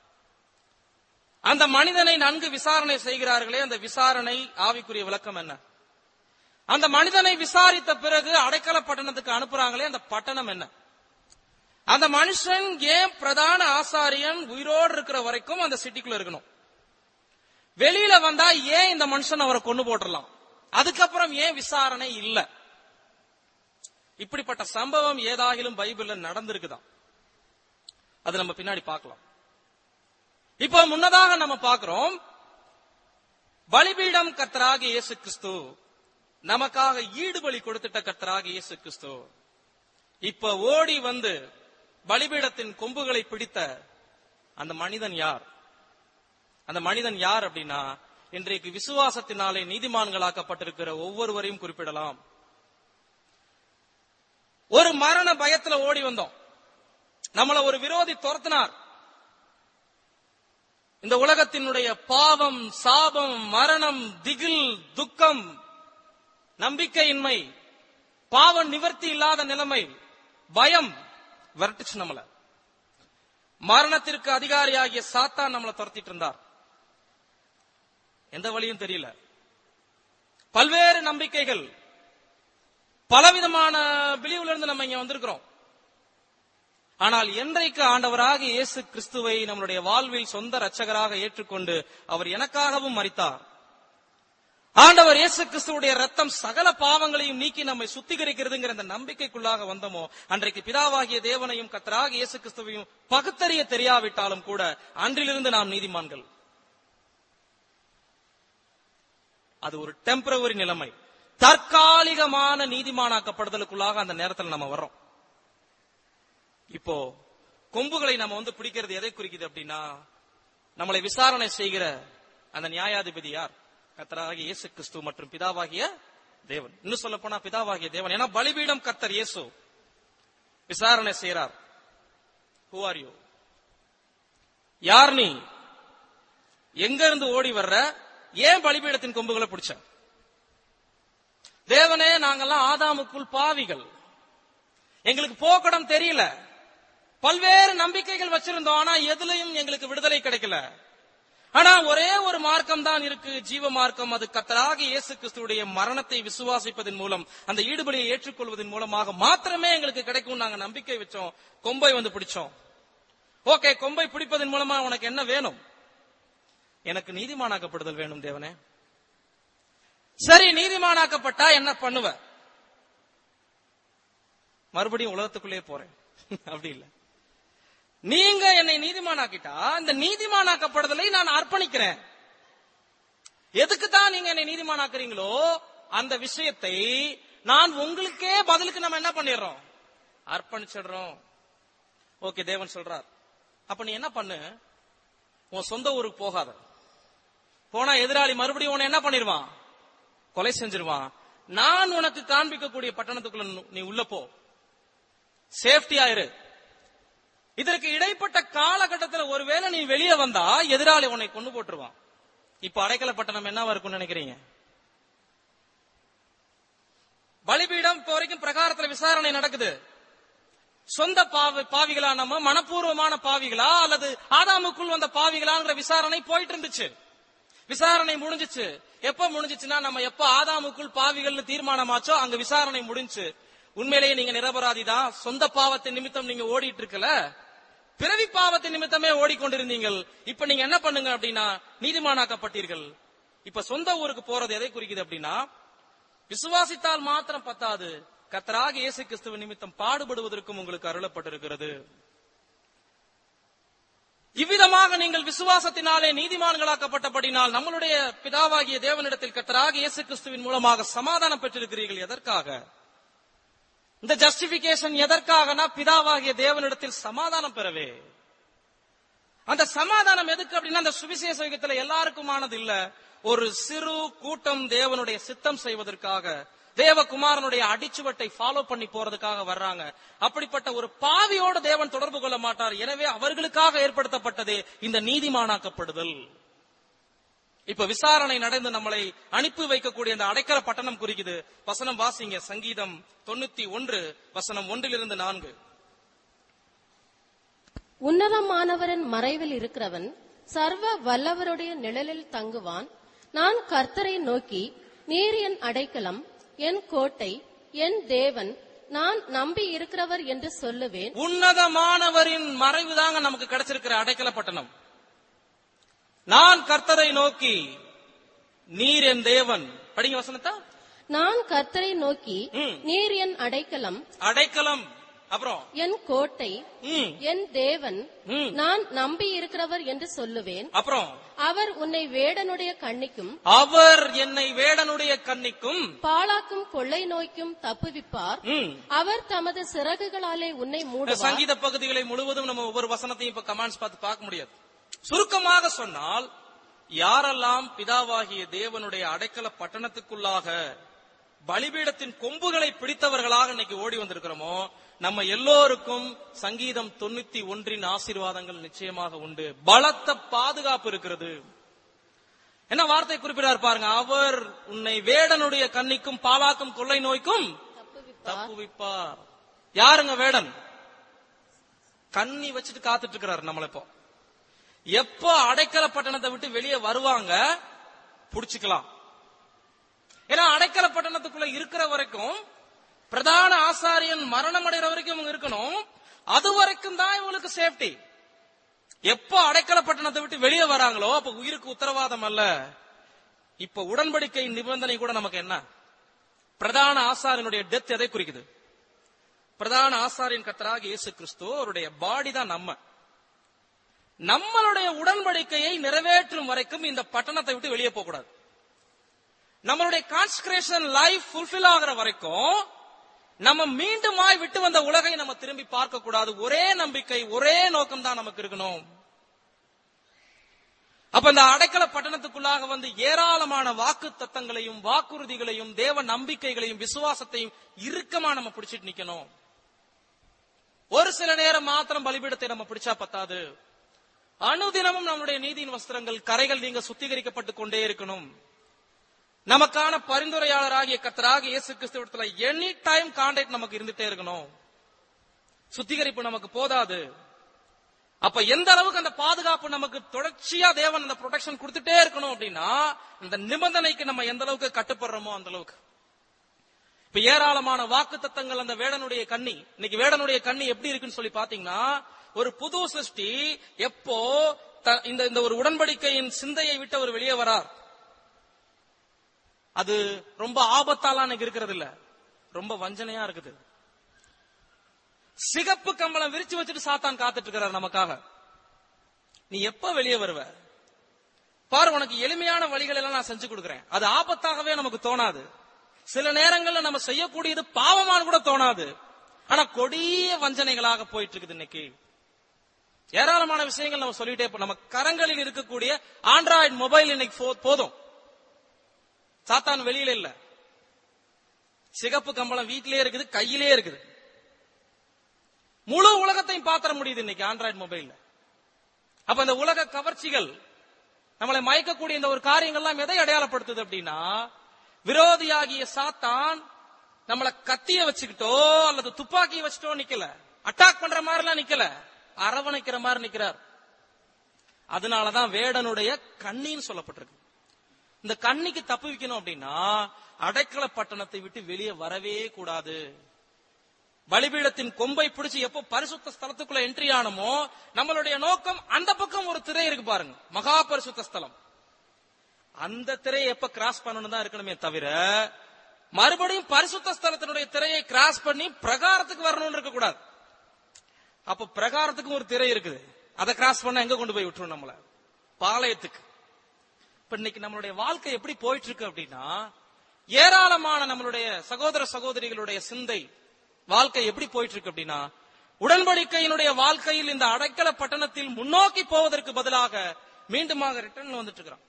S1: அந்த மனிதனை நன்கு விசாரணை செய்கிறார்களே அந்த விசாரணை ஆவிக்குரிய விளக்கம் என்ன அந்த மனிதனை விசாரித்த பிறகு அடைக்கல பட்டணத்துக்கு அனுப்புறாங்களே அந்த பட்டணம் என்ன அந்த மனுஷன் ஏன் பிரதான ஆசாரியன் உயிரோடு இருக்கிற வரைக்கும் அந்த சிட்டிக்குள்ள இருக்கணும் வெளியில வந்தா ஏன் இந்த மனுஷன் அவரை கொண்டு போட்டுடலாம் அதுக்கப்புறம் ஏன் விசாரணை இல்ல இப்படிப்பட்ட சம்பவம் ஏதாகிலும் பைபிள்ல நடந்திருக்குதா அது நம்ம பின்னாடி பார்க்கலாம் இப்போ முன்னதாக நம்ம பார்க்கிறோம் பலிபீடம் கர்த்தராக இயேசு கிறிஸ்து நமக்காக ஈடுபலி கொடுத்துட்ட கர்த்தராக இயேசு கிறிஸ்து இப்ப ஓடி வந்து பலிபீடத்தின் கொம்புகளை பிடித்த அந்த மனிதன் யார் அந்த மனிதன் யார் அப்படின்னா இன்றைக்கு விசுவாசத்தினாலே நீதிமான்களாக்கப்பட்டிருக்கிற ஒவ்வொருவரையும் குறிப்பிடலாம் ஒரு மரண பயத்துல ஓடி வந்தோம் நம்மள ஒரு விரோதி துரத்தினார் இந்த உலகத்தினுடைய பாவம் சாபம் மரணம் திகில் துக்கம் நம்பிக்கையின்மை பாவ நிவர்த்தி இல்லாத நிலைமை பயம் விரட்டுச்சு நம்மள மரணத்திற்கு அதிகாரியாகிய சாத்தான் நம்மளை துரத்திட்டு இருந்தார் எந்த வழியும் தெரியல பல்வேறு நம்பிக்கைகள் பலவிதமான பிலிவுல இருந்து நம்ம இங்க வந்திருக்கிறோம் ஆனால் என்றைக்கு ஆண்டவராக இயேசு கிறிஸ்துவை நம்முடைய வாழ்வில் சொந்த இரட்சகராக ஏற்றுக்கொண்டு அவர் எனக்காகவும் மரித்தார் ஆண்டவர் இயேசு கிறிஸ்துவுடைய ரத்தம் சகல பாவங்களையும் நீக்கி நம்மை சுத்திகரிக்கிறதுங்கிற அந்த நம்பிக்கைக்குள்ளாக வந்தோமோ அன்றைக்கு பிதாவாகிய தேவனையும் கத்தராக இயேசு கிறிஸ்துவையும் பகுத்தறிய தெரியாவிட்டாலும் கூட அன்றிலிருந்து நாம் நீதிமான்கள் அது ஒரு டெம்பரவரி நிலைமை தற்காலிகமான நீதிமானாக்கப்படுதலுக்குள்ளாக அந்த நேரத்தில் நம்ம வர்றோம் இப்போ கொம்புகளை நம்ம வந்து பிடிக்கிறது எதை குறிக்குது அப்படின்னா நம்மளை விசாரணை செய்கிற அந்த நியாயாதிபதி யார் கத்தராகிய இயேசு கிறிஸ்து மற்றும் பிதாவாகிய தேவன் இன்னும் சொல்ல போனா பிதாவாகிய தேவன் ஏன்னா பலிபீடம் கர்த்தர் இயேசு விசாரணை செய்கிறார் ஹூ ஆர் யூ யார் நீ எங்க இருந்து ஓடி வர்ற ஏன் பலிபீடத்தின் கொம்புகளை பிடிச்ச தேவனே நாங்கெல்லாம் ஆதாமுக்குள் பாவிகள் எங்களுக்கு போக்கடம் தெரியல பல்வேறு நம்பிக்கைகள் வச்சிருந்தோம் ஆனா எதுலயும் எங்களுக்கு விடுதலை கிடைக்கல ஆனா ஒரே ஒரு மார்க்கம் தான் இருக்கு ஜீவ மார்க்கம் அது கத்தராக இயேசு கிறிஸ்துடைய மரணத்தை விசுவாசிப்பதன் மூலம் அந்த ஈடுபடியை ஏற்றுக்கொள்வதன் மூலமாக மாத்திரமே எங்களுக்கு கிடைக்கும் நாங்க நம்பிக்கை வச்சோம் கொம்பை வந்து பிடிச்சோம் ஓகே கொம்பை பிடிப்பதன் மூலமா உனக்கு என்ன வேணும் எனக்கு நீதிமானாக்கப்படுதல் வேணும் தேவனே சரி நீதிமானாக்கப்பட்டா என்ன பண்ணுவ மறுபடியும் உலகத்துக்குள்ளே போறேன் அப்படி இல்ல நீங்க என்னை நீதிமானாக்கிட்டா இந்த நீதிமானாக்கப்படுதலை நான் அர்ப்பணிக்கிறேன் எதுக்கு தான் நீங்க என்னை நீதிமானாக்குறீங்களோ அந்த விஷயத்தை நான் உங்களுக்கே பதிலுக்கு நம்ம என்ன பண்ணிடுறோம் அர்ப்பணிச்சிடுறோம் ஓகே தேவன் சொல்றார் அப்ப நீ என்ன பண்ணு உன் சொந்த ஊருக்கு போகாத போனா எதிராளி மறுபடியும் உன்னை என்ன பண்ணிடுவான் கொலை செஞ்சிருவான் நான் உனக்கு காண்பிக்கக்கூடிய பட்டணத்துக்குள்ள நீ உள்ள போ சேஃப்டியா இரு இதற்கு இடைப்பட்ட காலகட்டத்தில் ஒருவேளை நீ வெளியே வந்தா எதிராளி உன்னை கொண்டு போட்டுருவான் இப்ப அடைக்கல பட்டணம் என்னவா இருக்கும்னு நினைக்கிறீங்க பலிபீடம் இப்போ வரைக்கும் பிரகாரத்துல விசாரணை நடக்குது சொந்த பாவி பாவிகளா நம்ம மனப்பூர்வமான பாவிகளா அல்லது ஆதாமுக்குள் வந்த பாவிகளாங்கிற விசாரணை போயிட்டு இருந்துச்சு விசாரணை முடிஞ்சிச்சு எப்ப முடிஞ்சிச்சுன்னா நம்ம எப்ப ஆதாமுக்குள் பாவிகள்னு தீர்மானமாச்சோ அங்க விசாரணை முடிஞ்சு உண்மையிலேயே நீங்க நிரபராதி தான் சொந்த பாவத்தின் நிமித்தம் நீங்க ஓடிட்டு இருக்கல பிறவி பாவத்தின் நிமித்தமே ஓடிக்கொண்டிருந்தீங்கள் இப்ப நீங்க என்ன பண்ணுங்க அப்படின்னா நீதிமானாக்கப்பட்டீர்கள் இப்ப சொந்த ஊருக்கு போறது எதை குறிக்குது அப்படின்னா விசுவாசித்தால் மாத்திரம் பத்தாது கத்தராக இயேசு கிறிஸ்துவ நிமித்தம் பாடுபடுவதற்கும் உங்களுக்கு அருளப்பட்டிருக்கிறது இவ்விதமாக நீங்கள் விசுவாசத்தினாலே நீதிமான்களாக்கப்பட்டபடினால் நம்மளுடைய பிதாவாகிய தேவனிடத்தில் கத்தராக இயேசு கிறிஸ்துவின் மூலமாக சமாதானம் பெற்றிருக்கிறீர்கள் எதற்காக இந்த ஜஸ்டிபிகேஷன் எதற்காகனா பிதாவாகிய தேவனிடத்தில் சமாதானம் பெறவே அந்த சமாதானம் எதுக்கு அப்படின்னா அந்த சுவிசேஷ யுகத்துல எல்லாருக்குமானது இல்ல ஒரு சிறு கூட்டம் தேவனுடைய சித்தம் செய்வதற்காக தேவகுமாரனுடைய அடிச்சுவட்டை ஃபாலோ பண்ணி போறதுக்காக வர்றாங்க அப்படிப்பட்ட ஒரு பாவியோடு தேவன் தொடர்பு கொள்ள மாட்டார் எனவே அவர்களுக்காக ஏற்படுத்தப்பட்டதே இந்த நீதிமானாக்கப்படுதல் இப்ப விசாரணை நடந்து நம்மளை அனுப்பி வைக்கக்கூடிய அந்த அடைக்கல பட்டணம் குறிக்குது வசனம் வாசிங்க சங்கீதம் தொண்ணூத்தி ஒன்று வசனம் ஒன்றிலிருந்து நான்கு
S3: உன்னதமானவரின் மறைவில் இருக்கிறவன் சர்வ வல்லவருடைய நிழலில் தங்குவான் நான் கர்த்தரை நோக்கி நீர் என் அடைக்கலம் என் கோட்டை என் தேவன் நான் நம்பி இருக்கிறவர் என்று சொல்லுவேன்
S1: உன்னதமானவரின் மறைவு தாங்க நமக்கு கிடைச்சிருக்கிற அடைக்கல பட்டணம் நான் கர்த்தரை நோக்கி நீர் என் தேவன் படிங்க வசனத்தா
S3: நான் கர்த்தரை நோக்கி
S1: ம்.
S3: நீர் என் அடைக்கலம்
S1: அடைக்கலம் அப்புறம்
S3: என் கோட்டை
S1: ம்,
S3: என் தேவன்
S1: ம்.
S3: நான் நம்பி இருக்கிறவர் என்று சொல்லுவேன்
S1: அப்புறம்
S3: அவர் உன்னை வேடனுடைய கண்ணிக்கும்
S1: அவர் என்னை வேடனுடைய கண்ணிக்கும்
S3: பாழாக்கும் கொள்ளை நோய்க்கும் தப்புவிப்பார்
S1: ம்,
S3: அவர் தமது சிறகுகளாலே உன்னை
S1: இந்த
S3: மூடுவார்
S1: சங்கீத பகுதிகளை முழுவதும் நம்ம ஒவ்வொரு வசனத்தையும் இப்ப கமெண்ட்ஸ் பார்த்து பார்க்க முடியாது சுருக்கமாக சொன்னால் யாரெல்லாம் பிதாவாகிய தேவனுடைய அடைக்கல பட்டணத்துக்குள்ளாக பலிபீடத்தின் கொம்புகளை பிடித்தவர்களாக இன்னைக்கு ஓடி வந்திருக்கிறோமோ நம்ம எல்லோருக்கும் சங்கீதம் தொண்ணூத்தி ஒன்றின் ஆசீர்வாதங்கள் நிச்சயமாக உண்டு பலத்த பாதுகாப்பு இருக்கிறது என்ன வார்த்தை குறிப்பிடார் பாருங்க அவர் உன்னை வேடனுடைய கண்ணிக்கும் பாலாக்கும் கொள்ளை நோய்க்கும் தப்புவிப்பார் யாருங்க வேடன் கண்ணி வச்சுட்டு காத்துட்டு இருக்கிறாரு நம்மள இப்போ எப்போ அடைக்கல பட்டணத்தை விட்டு வெளியே வருவாங்க புடிச்சுக்கலாம் ஏன்னா அடைக்கல பட்டணத்துக்குள்ள இருக்கிற வரைக்கும் பிரதான ஆசாரியன் மரணம் அடைகிற வரைக்கும் இவங்க இருக்கணும் அது வரைக்கும் தான் இவங்களுக்கு சேஃப்டி எப்போ அடைக்கல பட்டணத்தை விட்டு வெளியே வராங்களோ அப்ப உயிருக்கு உத்தரவாதம் அல்ல இப்ப உடன்படிக்கை நிபந்தனை கூட நமக்கு என்ன பிரதான ஆசாரியனுடைய டெத் எதை குறிக்குது பிரதான ஆசாரியன் கத்தராக இயேசு கிறிஸ்து அவருடைய பாடி தான் நம்ம நம்மளுடைய உடன்படிக்கையை நிறைவேற்றும் வரைக்கும் இந்த பட்டணத்தை விட்டு வெளியே போக கூடாது நம்மளுடைய கான்சன்ட்ரேஷன் லைஃப் ஃபுல்ஃபில் ஆகிற வரைக்கும் நம்ம மீண்டுமாய் விட்டு வந்த உலகை நம்ம திரும்பி பார்க்க கூடாது ஒரே நம்பிக்கை ஒரே நோக்கம் தான் நமக்கு இருக்கணும் அப்ப இந்த அடைக்கல பட்டணத்துக்குள்ளாக வந்து ஏராளமான வாக்கு தத்தங்களையும் வாக்குறுதிகளையும் தேவ நம்பிக்கைகளையும் விசுவாசத்தையும் இறுக்கமா நம்ம பிடிச்சிட்டு நிக்கணும் ஒரு சில நேரம் மாத்திரம் பலிபீடத்தை நம்ம பிடிச்சா பத்தாது அனுதினமும் நம்முடைய நீதியின் வஸ்திரங்கள் கரைகள் நீங்க சுத்திகரிக்கப்பட்டு கொண்டே இருக்கணும் நமக்கான பரிந்துரையாளராகிய கத்தராக இயேசு கிறிஸ்துவத்துல எனி டைம் கான்டாக்ட் நமக்கு இருந்துட்டே இருக்கணும் சுத்திகரிப்பு நமக்கு போதாது அப்ப எந்த அளவுக்கு அந்த பாதுகாப்பு நமக்கு தொடர்ச்சியா தேவன் அந்த ப்ரொடெக்ஷன் கொடுத்துட்டே இருக்கணும் அப்படின்னா இந்த நிபந்தனைக்கு நம்ம எந்த அளவுக்கு கட்டுப்படுறோமோ அந்த அளவுக்கு இப்ப ஏராளமான வாக்கு தத்தங்கள் அந்த வேடனுடைய கண்ணி இன்னைக்கு வேடனுடைய கண்ணி எப்படி இருக்குன்னு சொல்லி பாத்தீங்கன்னா ஒரு புது சிருஷ்டி எப்போ த- இந்த இந்த ஒரு உடன்படிக்கையின் சிந்தையை விட்டு அவர் வெளியே வரார் அது ரொம்ப ஆபத்தாலாம் எனக்கு இருக்கிறது இல்ல ரொம்ப வஞ்சனையா இருக்குது சிகப்பு கம்பளம் விரிச்சு வச்சுட்டு சாத்தான் காத்துட்டு இருக்கிறார் நமக்காக நீ எப்ப வெளியே வருவ பாரு உனக்கு எளிமையான வழிகள் எல்லாம் நான் செஞ்சு கொடுக்கிறேன் அது ஆபத்தாகவே நமக்கு தோணாது சில நேரங்கள்ல நம்ம செய்யக்கூடியது பாவமானு கூட தோணாது ஆனா கொடிய வஞ்சனைகளாக போயிட்டு இருக்குது இன்னைக்கு ஏராளமான விஷயங்கள் நம்ம சொல்லிட்டே போ நம்ம கரங்களில் இருக்கக்கூடிய ஆண்ட்ராய்டு மொபைல் இன்னைக்கு போ- போதும் சாத்தான் வெளியில இல்ல சிகப்பு கம்பளம் வீட்டிலே இருக்குது கையிலே இருக்குது முழு உலகத்தையும் பாத்திர முடியுது இன்னைக்கு ஆண்ட்ராய்டு மொபைல்ல அப்ப இந்த உலக கவர்ச்சிகள் நம்மளை மயக்கக்கூடிய இந்த ஒரு காரியங்கள்லாம் எதை அடையாளப்படுத்துது அப்படின்னா விரோதியாகிய சாத்தான் நம்மள கத்திய வச்சுக்கிட்டோ அல்லது துப்பாக்கியை வச்சுட்டோ நிக்கல அட்டாக் பண்ற மாதிரி எல்லாம் நிக்கல அரவணைக்கிற மாதிரி நிக்கிறார் அதனாலதான் வேடனுடைய கண்ணின்னு சொல்லப்பட்டிருக்கு இந்த கண்ணிக்கு தப்பு வைக்கணும் அப்படின்னா அடைக்கல பட்டணத்தை விட்டு வெளியே வரவே கூடாது பலிபீடத்தின் கொம்பை பிடிச்சு எப்போ பரிசுத்த ஸ்தலத்துக்குள்ள என்ட்ரி ஆனமோ நம்மளுடைய நோக்கம் அந்த பக்கம் ஒரு திரை இருக்கு பாருங்க மகா பரிசுத்த ஸ்தலம் அந்த திரையை எப்ப கிராஸ் பண்ணணும் தான் இருக்கணுமே தவிர மறுபடியும் பரிசுத்த ஸ்தலத்தினுடைய திரையை கிராஸ் பண்ணி பிரகாரத்துக்கு வரணும்னு இருக்க கூடாது அப்ப பிரகாரத்துக்கும் ஒரு திரை இருக்குது அதை கிராஸ் பண்ண எங்க கொண்டு போய் விட்டுரும் நம்மள பாளையத்துக்கு இப்ப இன்னைக்கு நம்மளுடைய வாழ்க்கை எப்படி போயிட்டு இருக்கு அப்படின்னா ஏராளமான நம்மளுடைய சகோதர சகோதரிகளுடைய சிந்தை வாழ்க்கை எப்படி போயிட்டு இருக்கு அப்படின்னா உடன்படிக்கையினுடைய வாழ்க்கையில் இந்த அடைக்கல பட்டணத்தில் முன்னோக்கி போவதற்கு பதிலாக மீண்டுமாக ரிட்டர்ன் வந்துட்டு இருக்கிறோம்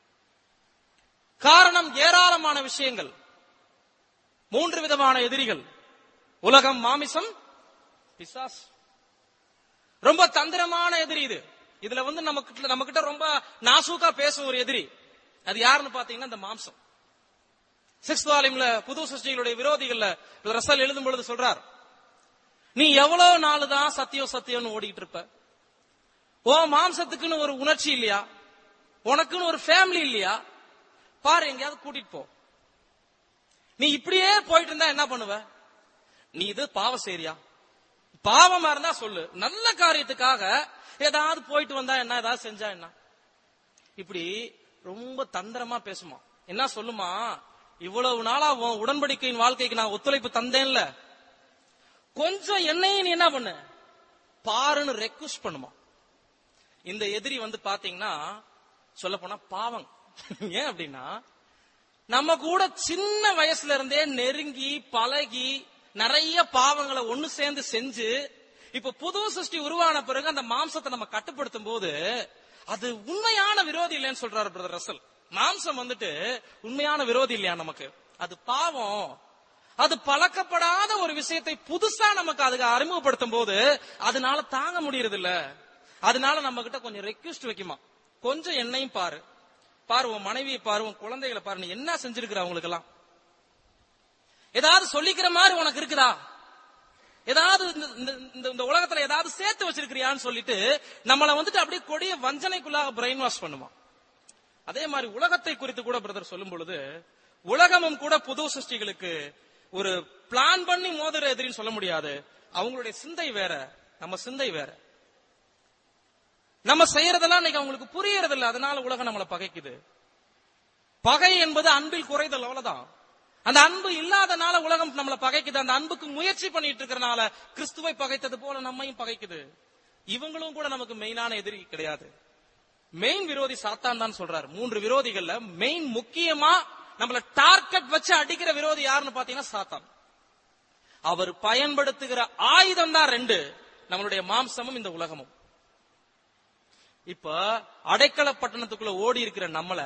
S1: காரணம் ஏராளமான விஷயங்கள் மூன்று விதமான எதிரிகள் உலகம் மாமிசம் பிசாஸ் ரொம்ப தந்திரமான எதிரி இது இதுல வந்து நமக்கு நம்ம கிட்ட ரொம்ப நாசூக்கா பேசும் ஒரு எதிரி அது யாருன்னு பாத்தீங்கன்னா இந்த மாம்சம் சிக்ஸ் வால்யூம்ல புது சிருஷ்டிகளுடைய விரோதிகள்ல ரசல் எழுதும் பொழுது சொல்றார் நீ எவ்வளவு நாள் தான் சத்தியம் சத்தியம்னு ஓடிட்டு இருப்ப ஓ மாம்சத்துக்குன்னு ஒரு உணர்ச்சி இல்லையா உனக்குன்னு ஒரு ஃபேமிலி இல்லையா பாரு எங்கேயாவது கூட்டிட்டு போ நீ இப்படியே போயிட்டு இருந்தா என்ன பண்ணுவ நீ இது பாவம் செய்றியா பாவமா இருந்தா சொல்லு நல்ல காரியத்துக்காக ஏதாவது போயிட்டு வந்தா என்ன ஏதாவது செஞ்சா என்ன இப்படி ரொம்ப தந்திரமா பேசுமா என்ன சொல்லுமா இவ்வளவு நாளா உன் உடன்படிக்கையின் வாழ்க்கைக்கு நான் ஒத்துழைப்பு தந்தேன்ல கொஞ்சம் என்னையும் நீ என்ன பண்ணு பாருன்னு ரெக்வஸ்ட் பண்ணுமா இந்த எதிரி வந்து பாத்தீங்கன்னா சொல்ல போனா பாவம் ஏன் அப்படின்னா நம்ம கூட சின்ன வயசுல இருந்தே நெருங்கி பழகி நிறைய பாவங்களை ஒண்ணு சேர்ந்து செஞ்சு இப்ப புது சிருஷ்டி உருவான பிறகு அந்த மாம்சத்தை நம்ம கட்டுப்படுத்தும் போது அது உண்மையான விரோதி இல்லைன்னு சொல்றாரு பிரதர் ரசல் மாம்சம் வந்துட்டு உண்மையான விரோதி இல்லையா நமக்கு அது பாவம் அது பழக்கப்படாத ஒரு விஷயத்தை புதுசா நமக்கு அதுக்கு அறிமுகப்படுத்தும் போது அதனால தாங்க முடியறது இல்ல அதனால நம்ம கிட்ட கொஞ்சம் ரெக்வஸ்ட் வைக்குமா கொஞ்சம் என்னையும் பாரு பாரு உன் மனைவியை பாரு உன் குழந்தைகளை பாரு நீ என்ன செஞ்சிருக்கிற அவங்களுக்கு எல்லாம் ஏதாவது சொல்லிக்கிற மாதிரி உனக்கு இருக்குதா ஏதாவது இந்த- இந்த- இந்த- இந்த உலகத்துல ஏதாவது சேர்த்து வச்சிருக்கிறியான்னு சொல்லிட்டு நம்மள வந்துட்டு அப்படியே கொடிய வஞ்சனைக்குள்ளாக பிரெயின் வாஷ் பண்ணுவான் அதே மாதிரி உலகத்தை குறித்து கூட பிரதர் சொல்லும் பொழுது உலகமும் கூட புது சிருஷ்டிகளுக்கு ஒரு பிளான் பண்ணி மோதுற எதிரின்னு சொல்ல முடியாது அவங்களுடைய சிந்தை வேற நம்ம சிந்தை வேற நம்ம செய்யறதெல்லாம் இன்னைக்கு அவங்களுக்கு புரியறது இல்ல அதனால உலகம் நம்மளை பகைக்குது பகை என்பது அன்பில் குறைதல் அவ்வளவுதான் அந்த அன்பு இல்லாதனால உலகம் நம்மளை பகைக்குது அந்த அன்புக்கு முயற்சி பண்ணிட்டு இருக்கறனால கிறிஸ்துவை பகைத்தது போல நம்மையும் பகைக்குது இவங்களும் கூட நமக்கு மெயினான எதிரி கிடையாது மெயின் விரோதி சாத்தான் தான் சொல்றாரு மூன்று விரோதிகள்ல மெயின் முக்கியமா நம்மள டார்கெட் வச்சு அடிக்கிற விரோதி யாருன்னு பாத்தீங்கன்னா சாத்தான் அவர் பயன்படுத்துகிற ஆயுதம் தான் ரெண்டு நம்மளுடைய மாம்சமும் இந்த உலகமும் இப்ப அடைக்கல பட்டணத்துக்குள்ள ஓடி இருக்கிற நம்மள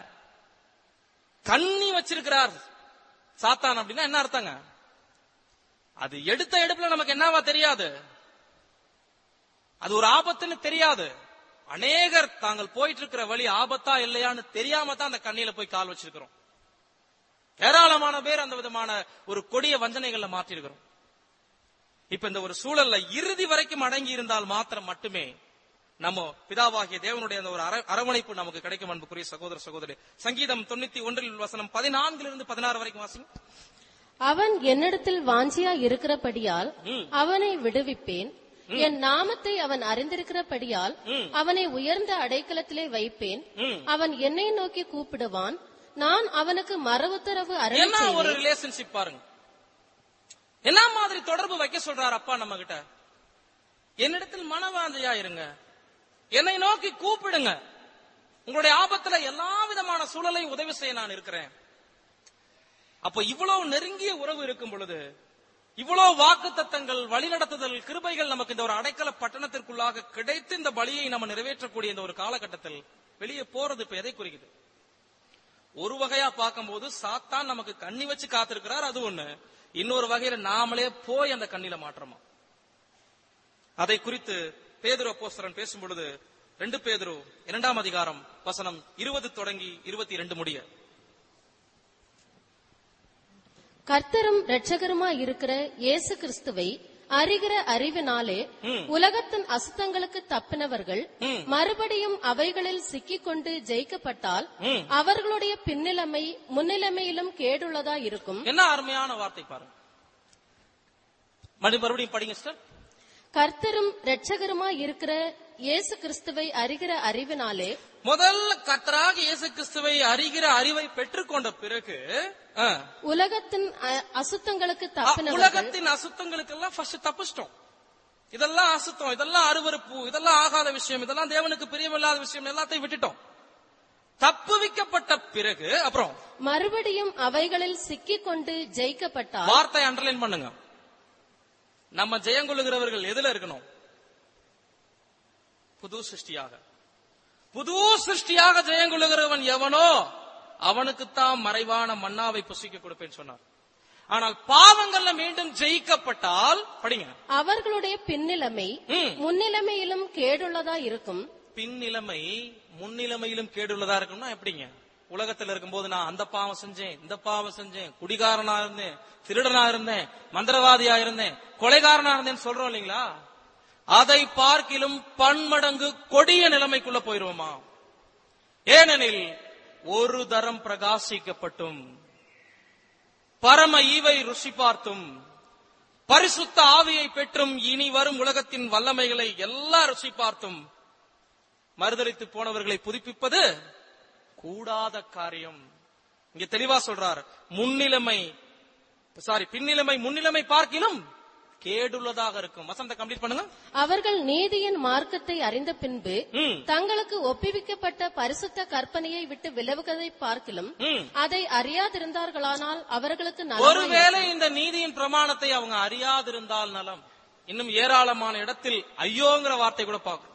S1: கண்ணி வச்சிருக்கிறார் சாத்தான் அப்படின்னா என்ன அர்த்தங்க அது எடுத்த எடுப்புல நமக்கு என்னவா தெரியாது அது ஒரு ஆபத்துன்னு தெரியாது அநேகர் தாங்கள் போயிட்டு இருக்கிற வழி ஆபத்தா இல்லையான்னு தெரியாம தான் அந்த கண்ணியில போய் கால் வச்சிருக்கிறோம் ஏராளமான பேர் அந்த விதமான ஒரு கொடிய வஞ்சனைகள்ல மாற்றிருக்கிறோம் இப்ப இந்த ஒரு சூழல்ல இறுதி வரைக்கும் அடங்கி இருந்தால் மாத்திரம் மட்டுமே நம்ம பிதாவாகிய தேவனுடைய அந்த ஒரு அர- அரவணைப்பு நமக்கு கிடைக்கும் அன்புக்குரிய சகோதர சகோதரி சங்கீதம் தொண்ணூத்தி ஒன்றில் வசனம் பதினான்கிலிருந்து பதினாறு வரைக்கும் வாசிங்க
S3: அவன் என்னிடத்தில் வாஞ்சியா இருக்கிறபடியால்
S1: ம்.
S3: அவனை விடுவிப்பேன் என் நாமத்தை அவன் அறிந்திருக்கிறபடியால்
S1: ம்.
S3: அவனை உயர்ந்த அடைக்கலத்திலே வைப்பேன்
S1: ம்.
S3: அவன் என்னை நோக்கி கூப்பிடுவான் நான் அவனுக்கு மறு உத்தரவு அருளி
S1: என்ன ஒரு
S3: செய்வேன்
S1: ரிலேஷன்ஷிப் பாருங்க என்ன மாதிரி தொடர்பு வைக்க சொல்றாரு அப்பா நம்ம கிட்ட என்னிடத்தில் மனவாந்தையா இருங்க என்னை நோக்கி கூப்பிடுங்க உங்களுடைய ஆபத்துல எல்லா விதமான சூழலையும் உதவி செய்ய நான் இருக்கிறேன் அப்ப இவ்வளவு நெருங்கிய உறவு இருக்கும் பொழுது இவ்வளவு வாக்கு தத்தங்கள் வழிநடத்துதல் கிருபைகள் நமக்கு இந்த ஒரு அடைக்கல பட்டணத்திற்குள்ளாக கிடைத்து இந்த பலியை நம்ம நிறைவேற்றக்கூடிய இந்த ஒரு காலகட்டத்தில் வெளியே போறது இப்ப எதை குறிக்குது ஒரு வகையா பார்க்கும்போது சாத்தான் நமக்கு கண்ணி வச்சு காத்திருக்கிறார் அது ஒண்ணு இன்னொரு வகையில நாமளே போய் அந்த கண்ணில மாற்றமா அதை குறித்து பேதுரு அப்போஸ்தலன் பேசும் பொழுது ரெண்டு பேதுரு இரண்டாம் அதிகாரம் வசனம் இருபது தொடங்கி இருபத்தி இரண்டு முடிய
S3: கர்த்தரும் இரட்சகருமா இருக்கிற இயேசு கிறிஸ்துவை அறிகிற அறிவினாலே
S1: ம்.
S3: உலகத்தின் அசுத்தங்களுக்கு தப்பினவர்கள்
S1: ம்.
S3: மறுபடியும் அவைகளில் சிக்கிக்கொண்டு ஜெயிக்கப்பட்டால்
S1: ம்.
S3: அவர்களுடைய பின்னிலைமை முன்னிலைமையிலும் கேடுள்ளதா இருக்கும்
S1: என்ன அருமையான வார்த்தை பாருங்க மறுபடியும் மறுபடியும் படிங்க சார்
S3: கர்த்தரும் இரட்சகருமா இருக்கிற இயேசு கிறிஸ்துவை அறிகிற அறிவினாலே
S1: முதல்ல கர்த்தராக இயேசு கிறிஸ்துவை அறிகிற அறிவை பெற்றுக்கொண்ட பிறகு ஆ,
S3: உலகத்தின் அ- அசுத்தங்களுக்கு
S1: அ-
S3: தப்பினவர்கள்
S1: உலகத்தின் அசுத்தங்களுக்கெல்லாம் ஃபர்ஸ்ட் தப்பிச்சிட்டோம் இதெல்லாம் அசுத்தம் இதெல்லாம் அருவருப்பு இதெல்லாம் ஆகாத விஷயம் இதெல்லாம் தேவனுக்கு பிரியமில்லாத விஷயம் எல்லாத்தையும் விட்டுட்டோம் தப்புவிக்கப்பட்ட பிறகு அப்புறம்
S3: மறுபடியும் அவைகளில் சிக்கிக்கொண்டு ஜெயிக்கப்பட்டால்
S1: வார்த்தை அண்டர்லைன் பண்ணுங்க நம்ம ஜெயங்கொள்ளுகிறவர்கள் எதுல இருக்கணும் புது சிருஷ்டியாக புது சிருஷ்டியாக ஜெயங்கொள்ளுகிறவன் எவனோ அவனுக்குத்தான் மறைவான மன்னாவை புசிக்க கொடுப்பேன்னு சொன்னார் ஆனால் பாவங்கள்ல மீண்டும் ஜெயிக்கப்பட்டால் படிங்க
S3: அவர்களுடைய பின்னிலைமை
S1: ம்.
S3: முன்னிலைமையிலும் கேடுள்ளதா இருக்கும்
S1: பின்னிலைமை முன்னிலைமையிலும் கேடுள்ளதா இருக்கும்னா எப்படிங்க உலகத்துல இருக்கும்போது நான் அந்த பாவம் செஞ்சேன் இந்த பாவம் செஞ்சேன் குடிகாரனா இருந்தேன் திருடனா இருந்தேன் மந்திரவாதியா இருந்தேன் கொலைகாரனா இருந்தேன்னு சொல்றோம் இல்லைங்களா அதை பார்க்கிலும் பன்மடங்கு கொடிய நிலைமைக்குள்ள போயிருவோமா ஏனெனில் ஒரு தரம் பிரகாசிக்கப்பட்டும் பரம ஈவை ருசி பார்த்தும் பரிசுத்த ஆவியை பெற்றும் இனி வரும் உலகத்தின் வல்லமைகளை எல்லா ருசி பார்த்தும் மறுதளித்து போனவர்களை புதுப்பிப்பது கூடாத காரியம் இங்க தெளிவா சொல்றார் முன்னிலைமை சாரி பின்னிலைமை முன்னிலைமை பார்க்கிலும் கேடுள்ளதாக இருக்கும் வசந்த கம்ப்ளீட் பண்ணுங்க
S3: அவர்கள் நீதியின் மார்க்கத்தை அறிந்த பின்பு
S1: ம்,
S3: தங்களுக்கு ஒப்புவிக்கப்பட்ட பரிசுத்த கற்பனையை விட்டு விலகுவதை பார்க்கிலும்
S1: ம்.
S3: அதை அறியாதிருந்தார்களானால் அவர்களுக்கு நலமாய்
S1: ஒருவேளை இந்த நீதியின் பிரமாணத்தை அவங்க அறியாதிருந்தால் நலம் இன்னும் ஏராளமான இடத்தில் ஐயோங்கிற வார்த்தை கூட பார்க்கும்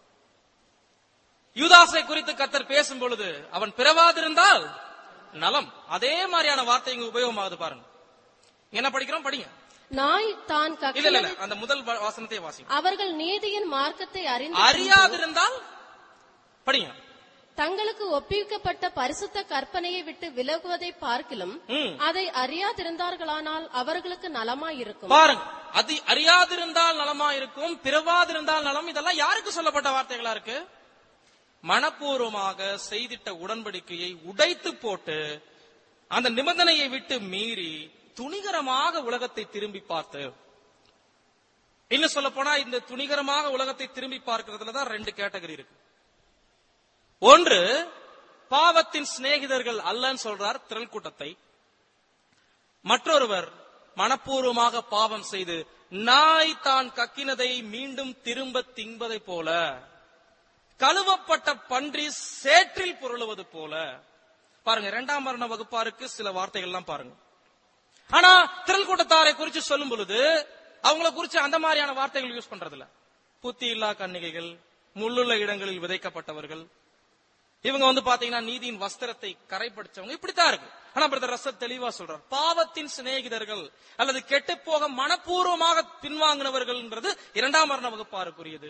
S1: யூதாசை குறித்து கத்தர் பேசும் பொழுது அவன் பிறவாதிருந்தால் நலம் அதே மாதிரியான வார்த்தை இங்க உபயோகமாகுது பாருங்க என்ன படிக்கிறோம் படிங்க
S3: நாய் தான்
S1: இல்ல இல்ல
S3: கக்கினதை
S1: இல்ல அந்த முதல் வ- வாசனத்தை வாசிங்க
S3: அவர்கள் நீதியின் மார்க்கத்தை அறிந்து
S1: அறியாதிருந்தால் படிங்க
S3: தங்களுக்கு ஒப்புவிக்கப்பட்ட பரிசுத்த கற்பனையை விட்டு விலகுவதை பார்க்கிலும்
S1: ம்.
S3: அதை அறியாதிருந்தார்களானால் அவர்களுக்கு நலமாயிருக்கும்
S1: பாருங்க அது அறியாதிருந்தால் நலமா இருக்கும் பிறவாதிருந்தால் நலம் இதெல்லாம் யாருக்கு சொல்லப்பட்ட வார்த்தைகளா இருக்கு மனப்பூர்வமாக செய்திட்ட உடன்படிக்கையை உடைத்து போட்டு அந்த நிபந்தனையை விட்டு மீறி துணிகரமாக உலகத்தை திரும்பி பார்த்து இன்னும் சொல்ல போனா இந்த துணிகரமாக உலகத்தை திரும்பி பார்க்கிறதுல தான் ரெண்டு கேட்டகரி இருக்கு ஒன்று பாவத்தின் சிநேகிதர்கள் அல்லன்னு சொல்றார் திரள் கூட்டத்தை மற்றொருவர் மனப்பூர்வமாக பாவம் செய்து நாய் தான் கக்கினதை மீண்டும் திரும்ப தின்பதைப் போல கழுவப்பட்ட பன்றி சேற்றில் புரளுவது போல பாருங்க இரண்டாம் மரண வகுப்பாருக்கு சில வார்த்தைகள்லாம் பாருங்க ஆனா திரள் கூட்டத்தாரை குறித்து சொல்லும் பொழுது அவங்கள குறிச்சு அந்த மாதிரியான வார்த்தைகள் யூஸ் பண்றது இல்ல புத்தி இல்லா கன்னிகைகள் முள்ளுள்ள இடங்களில் விதைக்கப்பட்டவர்கள் இவங்க வந்து பாத்தீங்கன்னா நீதியின் வஸ்திரத்தை கரைப்படுத்தவங்க இப்படித்தான் இருக்கு ஆனா பிரதர் ரசத் தெளிவா சொல்றார் பாவத்தின் சிநேகிதர்கள் அல்லது கெட்டு போக மனப்பூர்வமாக பின்வாங்கினவர்கள்ன்றது இரண்டாம் மரண வகுப்பாருக்குரியது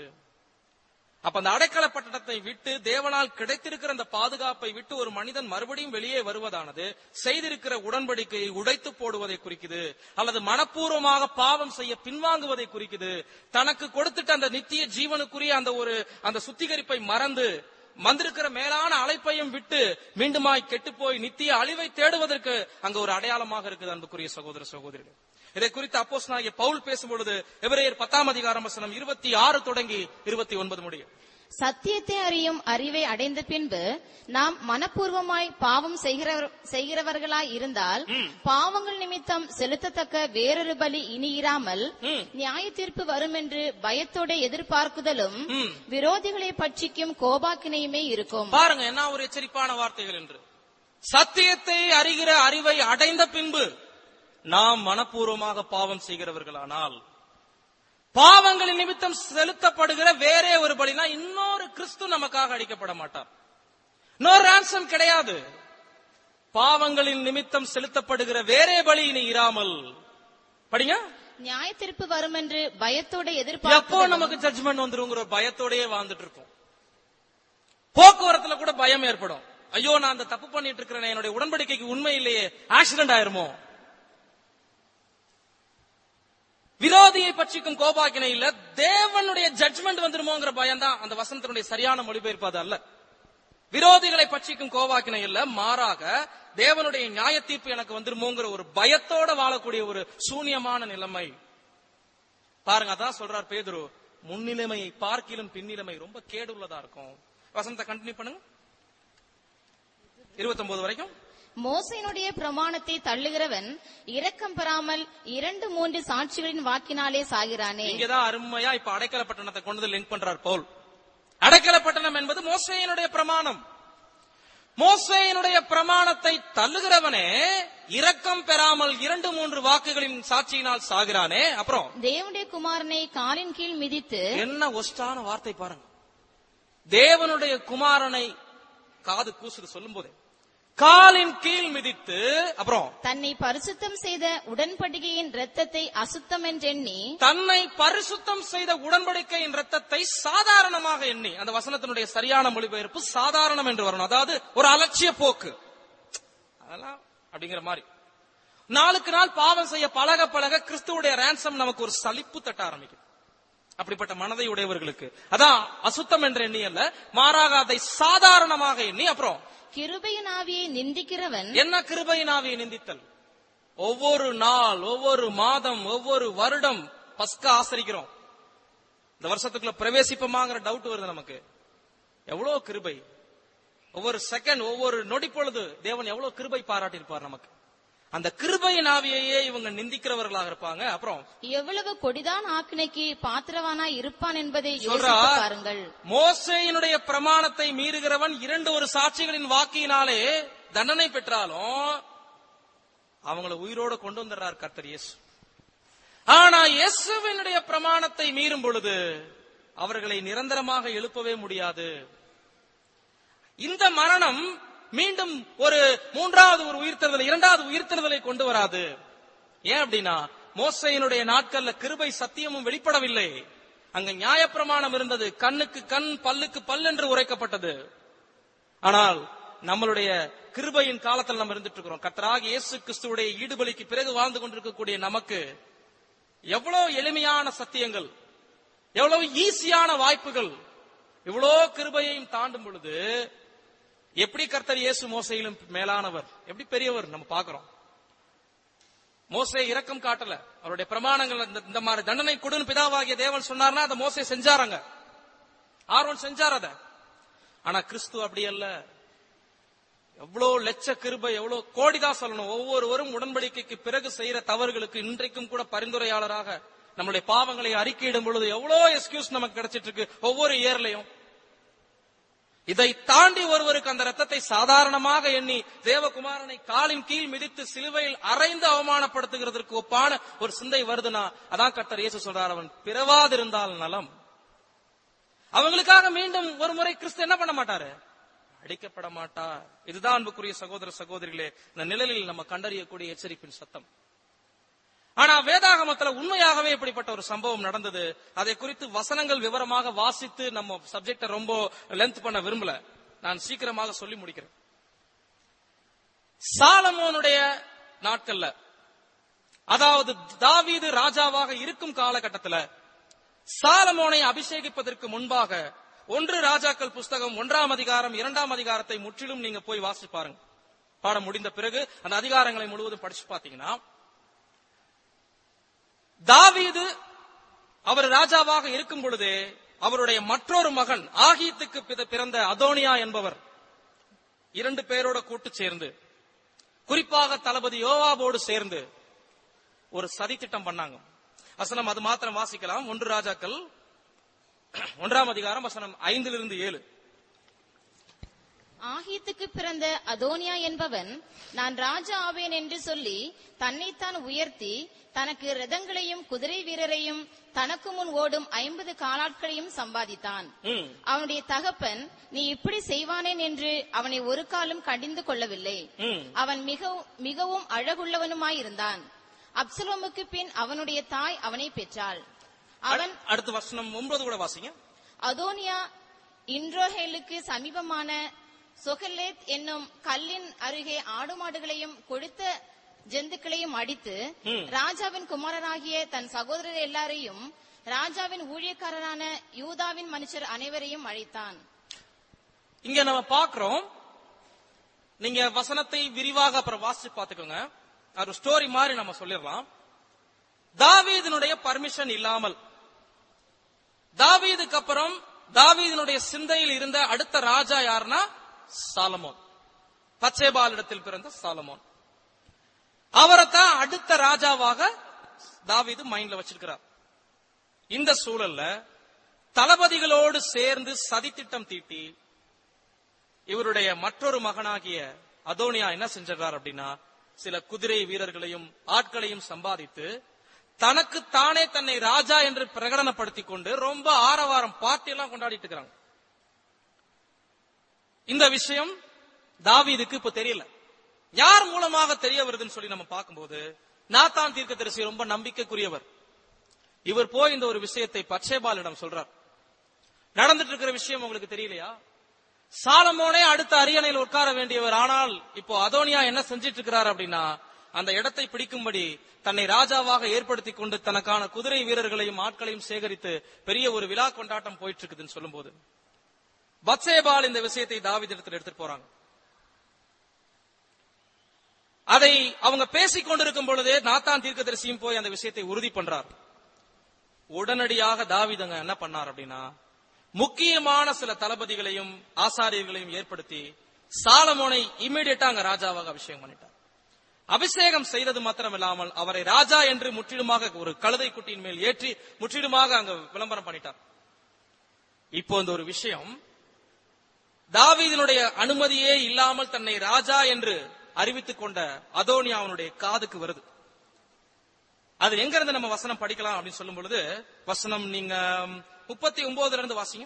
S1: அப்ப அந்த அடைக்கல பட்டணத்தை விட்டு தேவனால் கிடைத்திருக்கிற அந்த பாதுகாப்பை விட்டு ஒரு மனிதன் மறுபடியும் வெளியே வருவதானது செய்திருக்கிற உடன்படிக்கையை உடைத்து போடுவதை குறிக்குது அல்லது மனப்பூர்வமாக பாவம் செய்ய பின்வாங்குவதை குறிக்குது தனக்கு கொடுத்துட்ட அந்த நித்திய ஜீவனுக்குரிய அந்த ஒரு அந்த சுத்திகரிப்பை மறந்து வந்திருக்கிற மேலான அழைப்பையும் விட்டு மீண்டுமாய் கெட்டு போய் நித்திய அழிவை தேடுவதற்கு அங்க ஒரு அடையாளமாக இருக்குது அன்புக்குரிய சகோதர சகோதரிகள் இதை குறித்து அப்போஸ் நாகிய பவுல் பேசும்பொழுது எவரையர் பத்தாம் அதிகாரம் வசனம் இருபத்தி ஆறு தொடங்கி இருபத்தி ஒன்பது முடியும்
S2: சத்தியத்தை அறியும் அறிவை அடைந்த பின்பு நாம் மனப்பூர்வமாய் பாவம் செய்கிறவர்- செய்கிறவர்களாய் இருந்தால் பாவங்கள் நிமித்தம் செலுத்தத்தக்க வேறொரு பலி இனி இராமல்
S1: ம்.
S2: நியாய தீர்ப்பு வரும் என்று பயத்தோட எதிர்பார்க்குதலும்
S1: ம்.
S2: விரோதிகளை பட்சிக்கும் கோபாக்கினையுமே இருக்கும்
S1: பாருங்க என்ன ஒரு எச்சரிப்பான வார்த்தைகள் என்று சத்தியத்தை அறிகிற அறிவை அடைந்த பின்பு நாம் மனப்பூர்வமாக பாவம் செய்கிறவர்களானால் பாவங்களின் நிமித்தம் செலுத்தப்படுகிற வேறே ஒரு பலினா இன்னொரு கிறிஸ்து நமக்காக அடிக்கப்பட மாட்டார் இன்னொரு ransom கிடையாது பாவங்களின் நிமித்தம் செலுத்தப்படுகிற வேறே பலி இனி இராமல் படிங்க
S2: நியாய தீர்ப்பு வரும் என்று பயத்தோட
S1: எப்போ
S2: எதிர்பார்ப்பு
S1: நமக்கு ஜட்ஜ்மெண்ட் வந்துருங்கிற ஒரு பயத்தோடயே வாழ்ந்துட்டு இருக்கோம் போக்குவரத்துல கூட பயம் ஏற்படும் ஐயோ நான் அந்த தப்பு பண்ணிட்டு இருக்கிறேன் என்னுடைய உடன்படிக்கைக்கு உண்மை இல்லையே ஆக்சிடென்ட் ஆயிருமோ விரோதியை பற்றிக்கும் கோபாக்கினை இல்ல தேவனுடைய ஜட்ஜ்மெண்ட் வந்துருமோங்கிற பயம் தான் அந்த வசனத்தினுடைய சரியான மொழிபெயர்ப்பு அது அல்ல விரோதிகளை பற்றிக்கும் கோவாக்கினை இல்ல மாறாக தேவனுடைய நியாய தீர்ப்பு எனக்கு வந்துருமோங்கிற ஒரு பயத்தோட வாழக்கூடிய ஒரு சூனியமான நிலைமை பாருங்க அதான் சொல்றார் பேதுரு முன்னிலைமையை பார்க்கிலும் பின்னிலைமை ரொம்ப கேடுள்ளதா இருக்கும் வசனத்தை கண்டினியூ பண்ணுங்க இருபத்தொன்பது வரைக்கும்
S2: மோசையினுடைய பிரமாணத்தை தள்ளுகிறவன் இரக்கம் பெறாமல் இரண்டு மூன்று சாட்சிகளின் வாக்கினாலே சாகிறானே
S1: இங்கதான் அருமையா இப்ப அடைக்கல பட்டணத்தை கொண்டு வந்து லிங்க் பண்றார் பவுல் அடைக்கல பட்டணம் என்பது மோசையினுடைய பிரமாணம் மோசையினுடைய பிரமாணத்தை தள்ளுகிறவனே இரக்கம் பெறாமல் இரண்டு மூன்று வாக்குகளின் சாட்சியினால் சாகிறானே அப்புறம்
S2: தேவனுடைய குமாரனை காலின் கீழ் மிதித்து
S1: என்ன ஒஸ்டான வார்த்தை பாருங்க தேவனுடைய குமாரனை காது கூசுது சொல்லும் போதே காலின் கீழ் மிதித்து அப்புறம்
S2: தன்னை பரிசுத்தம் செய்த உடன்படிக்கையின் இரத்தத்தை அசுத்தம் என்றெண்ணி
S1: தன்னை பரிசுத்தம் செய்த உடன்படிக்கையின் ரத்தத்தை சாதாரணமாக எண்ணி அந்த வசனத்தினுடைய சரியான மொழிபெயர்ப்பு சாதாரணம் என்று வரணும் அதாவது ஒரு அலட்சிய போக்கு அதெல்லாம் அப்படிங்கிற மாதிரி நாளுக்கு நாள் பாவம் செய்ய பழக பழக கிறிஸ்துவுடைய ரேன்சம் நமக்கு ஒரு சலிப்பு தட்ட ஆரம்பிக்கும் அப்படிப்பட்ட மனதை உடையவர்களுக்கு அதான் அசுத்தம் என்று எண்ணி அல்ல மாறாக அதை சாதாரணமாக எண்ணி அப்புறம்
S2: கிருபையின் ஆவியை நிந்திக்கிறவன்
S1: என்ன கிருபையினாவியை நிந்தித்தல் ஒவ்வொரு நாள் ஒவ்வொரு மாதம் ஒவ்வொரு வருடம் பஸ்கா ஆசரிக்கிறோம் இந்த வருஷத்துக்குள்ள பிரவேசிப்போமாங்கிற டவுட் வருது நமக்கு எவ்வளவு கிருபை ஒவ்வொரு செகண்ட் ஒவ்வொரு நொடி பொழுது தேவன் எவ்வளவு கிருபை பாராட்டியிருப்பார் நமக்கு அந்த கிருபையின் ஆவியையே இவங்க நிந்திக்கிறவர்களாக இருப்பாங்க அப்புறம்
S2: எவ்வளவு கொடிதான் ஆக்கினைக்கு பாத்திரவானாய் இருப்பான் என்பதை
S1: சொல்றா
S2: யோசித்து பாருங்கள்
S1: மோசையினுடைய பிரமாணத்தை மீறுகிறவன் இரண்டு ஒரு சாட்சிகளின் வாக்கினாலே தண்டனை பெற்றாலும் அவங்கள உயிரோட கொண்டு வந்துடுறார் கர்த்தர் இயேசு ஆனா இயேசுவினுடைய பிரமாணத்தை மீறும் பொழுது அவர்களை நிரந்தரமாக எழுப்பவே முடியாது இந்த மரணம் மீண்டும் ஒரு மூன்றாவது ஒரு உயிர்த்தெழுதலை இரண்டாவது உயிர்த்தெழுதலை கொண்டு வராது ஏன் அப்படின்னா மோசையினுடைய நாட்கள்ல கிருபை சத்தியமும் வெளிப்படவில்லை அங்க நியாயப்பிரமாணம் இருந்தது கண்ணுக்கு கண் பல்லுக்கு பல் என்று உரைக்கப்பட்டது ஆனால் நம்மளுடைய கிருபையின் காலத்தில் நம்ம இருந்துட்டு இருக்கிறோம் கர்த்தராகிய இயேசு கிறிஸ்துவுடைய ஈடுபலிக்கு பிறகு வாழ்ந்து கொண்டிருக்கக்கூடிய நமக்கு எவ்வளவு எளிமையான சத்தியங்கள் எவ்வளவு ஈஸியான வாய்ப்புகள் இவ்வளோ கிருபையையும் தாண்டும் பொழுது எப்படி கர்த்தர் இயேசு மோசையிலும் மேலானவர் எப்படி பெரியவர் நம்ம பார்க்கிறோம் மோசே இரக்கம் காட்டல அவருடைய பிரமாணங்கள் இந்த- இந்த மாதிரி தண்டனை கொடுன்னு பிதாவாகிய தேவன் சொன்னார்னா அதை மோசே செஞ்சாராங்க ஆரோன் செஞ்சார் அத ஆனா கிறிஸ்து அப்படி அல்ல எவ்வளவு லட்ச கிருபை எவ்வளவு கோடிதான் சொல்லணும் ஒவ்வொருவரும் உடன்படிக்கைக்கு பிறகு செய்யற தவறுகளுக்கு இன்றைக்கும் கூட பரிந்துரையாளராக நம்முடைய பாவங்களை அறிக்கையிடும் பொழுது எவ்வளவு எக்ஸ்கியூஸ் நமக்கு கிடைச்சிட்டு இருக்கு ஒவ்வொரு இயர்லயும் இதை தாண்டி ஒருவருக்கு அந்த ரத்தத்தை சாதாரணமாக எண்ணி தேவகுமாரனை காலின் கீழ் மிதித்து சிலுவையில் அரைந்து அவமானப்படுத்துகிறதற்கு ஒப்பான ஒரு சிந்தை வருதுன்னா அதான் கர்த்தர் இயேசு சொல்றார் அவன் பிறவாதிருந்தால் நலம் அவங்களுக்காக மீண்டும் ஒரு முறை கிறிஸ்து என்ன பண்ண மாட்டாரு அடிக்கப்பட மாட்டார் இதுதான் அன்புக்குரிய சகோதர சகோதரிகளே இந்த நிழலில் நம்ம கண்டறியக்கூடிய எச்சரிப்பின் சத்தம் ஆனா வேதாகமத்துல உண்மையாகவே இப்படிப்பட்ட ஒரு சம்பவம் நடந்தது அதை குறித்து வசனங்கள் விவரமாக வாசித்து நம்ம சப்ஜெக்ட ரொம்ப லென்த் பண்ண விரும்பல நான் சீக்கிரமாக சொல்லி முடிக்கிறேன் சாலமோனுடைய நாட்கள்ல அதாவது தாவீது ராஜாவாக இருக்கும் காலகட்டத்துல சாலமோனை அபிஷேகிப்பதற்கு முன்பாக ஒன்று ராஜாக்கள் புஸ்தகம் ஒன்றாம் அதிகாரம் இரண்டாம் அதிகாரத்தை முற்றிலும் நீங்க போய் வாசிச்சு பாருங்க பாடம் முடிந்த பிறகு அந்த அதிகாரங்களை முழுவதும் படிச்சு பாத்தீங்கன்னா தாவீது அவர் ராஜாவாக இருக்கும் பொழுதே அவருடைய மற்றொரு மகன் ஆகீத்துக்கு பித- பிறந்த அதோனியா என்பவர் இரண்டு பேரோட கூட்டு சேர்ந்து குறிப்பாக தளபதி யோவாபோடு சேர்ந்து ஒரு சதித்திட்டம் பண்ணாங்க வசனம் அது மாத்திரம் வாசிக்கலாம் ஒன்று ராஜாக்கள் ஒன்றாம் அதிகாரம் வசனம் ஐந்திலிருந்து ஏழு
S2: ஆகீத்துக்கு பிறந்த அதோனியா என்பவன் நான் ராஜா ஆவேன் என்று சொல்லி தன்னைத்தான் உயர்த்தி தனக்கு ரதங்களையும் குதிரை வீரரையும் தனக்கு முன் ஓடும் ஐம்பது காலாட்களையும் சம்பாதித்தான்
S1: ம்,
S2: அவனுடைய தகப்பன் நீ இப்படி செய்வானேன் என்று அவனை ஒரு காலம் கடிந்து கொள்ளவில்லை
S1: ம்.
S2: அவன் மிகவும் மிகவும் அழகுள்ளவனுமாயிருந்தான் அப்சலோமுக்கு பின் அவனுடைய தாய் அவனை பெற்றாள் அவன்
S1: அடுத்த வசனம் ஒன்பது கூட வாசிங்க
S2: அதோனியா இன்ரோஹேலுக்கு சமீபமான சொகலேத் என்னும் கல்லின் அருகே ஆடு மாடுகளையும் கொழுத்த ஜந்துக்களையும் அடித்து ராஜாவின் குமாரராகிய தன் சகோதரர் எல்லாரையும் ராஜாவின் ஊழியக்காரரான யூதாவின் மனுஷர் அனைவரையும் அழைத்தான்
S1: இங்க நம்ம பாக்குறோம் நீங்க வசனத்தை விரிவாக அப்புறம் வாசிச்சு பாத்துக்கோங்க அது ஒரு ஸ்டோரி மாதிரி நம்ம சொல்லிடலாம் தாவீதினுடைய பர்மிஷன் இல்லாமல் தாவீதுக்கு அப்புறம் தாவீதினுடைய சிந்தையில் இருந்த அடுத்த ராஜா யாருன்னா சாலமோன் பச்சேபாலிடத்தில் பிறந்த சாலமோன் அவரைத்தான் அடுத்த ராஜாவாக தாவீது மைண்ட்ல வச்சிருக்கிறார் இந்த சூழல்ல தளபதிகளோடு சேர்ந்து சதித்திட்டம் தீட்டி இவருடைய மற்றொரு மகனாகிய அதோனியா என்ன செஞ்சிடறார் அப்படின்னா சில குதிரை வீரர்களையும் ஆட்களையும் சம்பாதித்து தனக்கு தானே தன்னை ராஜா என்று பிரகடனப்படுத்திக் கொண்டு ரொம்ப ஆரவாரம் பார்ட்டி எல்லாம் கொண்டாடிட்டு இருக்கிறாங்க இந்த விஷயம் தாவீதுக்கு இப்ப தெரியல யார் மூலமாக தெரிய வருதுன்னு சொல்லி நம்ம பார்க்கும்போது நாத்தான் தீர்க்கதரிசி ரொம்ப நம்பிக்கைக்குரியவர் இவர் போய் இந்த ஒரு விஷயத்தை பச்சேபாலிடம் சொல்றார் நடந்துட்டு இருக்கிற விஷயம் உங்களுக்கு தெரியலையா சாலமோனே அடுத்த அரியணையில் உட்கார வேண்டியவர் ஆனால் இப்போ அதோனியா என்ன செஞ்சிட்டு இருக்கிறார் அப்படின்னா அந்த இடத்தை பிடிக்கும்படி தன்னை ராஜாவாக ஏற்படுத்தி கொண்டு தனக்கான குதிரை வீரர்களையும் ஆட்களையும் சேகரித்து பெரிய ஒரு விழா கொண்டாட்டம் போயிட்டு இருக்குதுன்னு சொல்லும்போது பத்சேபால் இந்த விஷயத்தை தாவீதிடத்தில் எடுத்துட்டு போறாங்க அதை அவங்க பேசிக் கொண்டிருக்கும் பொழுதே நாத்தான் தீர்க்கதரிசியும் போய் அந்த விஷயத்தை உறுதி பண்றார் உடனடியாக தாவீதங்க என்ன பண்ணார் அப்படின்னா முக்கியமான சில தளபதிகளையும் ஆசாரியர்களையும் ஏற்படுத்தி சாலமோனை இம்மிடியட்டா அங்க ராஜாவாக அபிஷேகம் பண்ணிட்டார் அபிஷேகம் செய்தது மாத்திரமில்லாமல் அவரை ராஜா என்று முற்றிலுமாக ஒரு கழுதை குட்டியின் மேல் ஏற்றி முற்றிலுமாக அங்க விளம்பரம் பண்ணிட்டார் இப்போ இந்த ஒரு விஷயம் தாவீதினுடைய அனுமதியே இல்லாமல் தன்னை ராஜா என்று அறிவித்துக் கொண்ட அதோனியா அவனுடைய காதுக்கு வருது அது எங்க இருந்து நம்ம வசனம் படிக்கலாம் அப்படின்னு சொல்லும் பொழுது வசனம் நீங்க முப்பத்தி ஒன்பதுல இருந்து வாசிங்க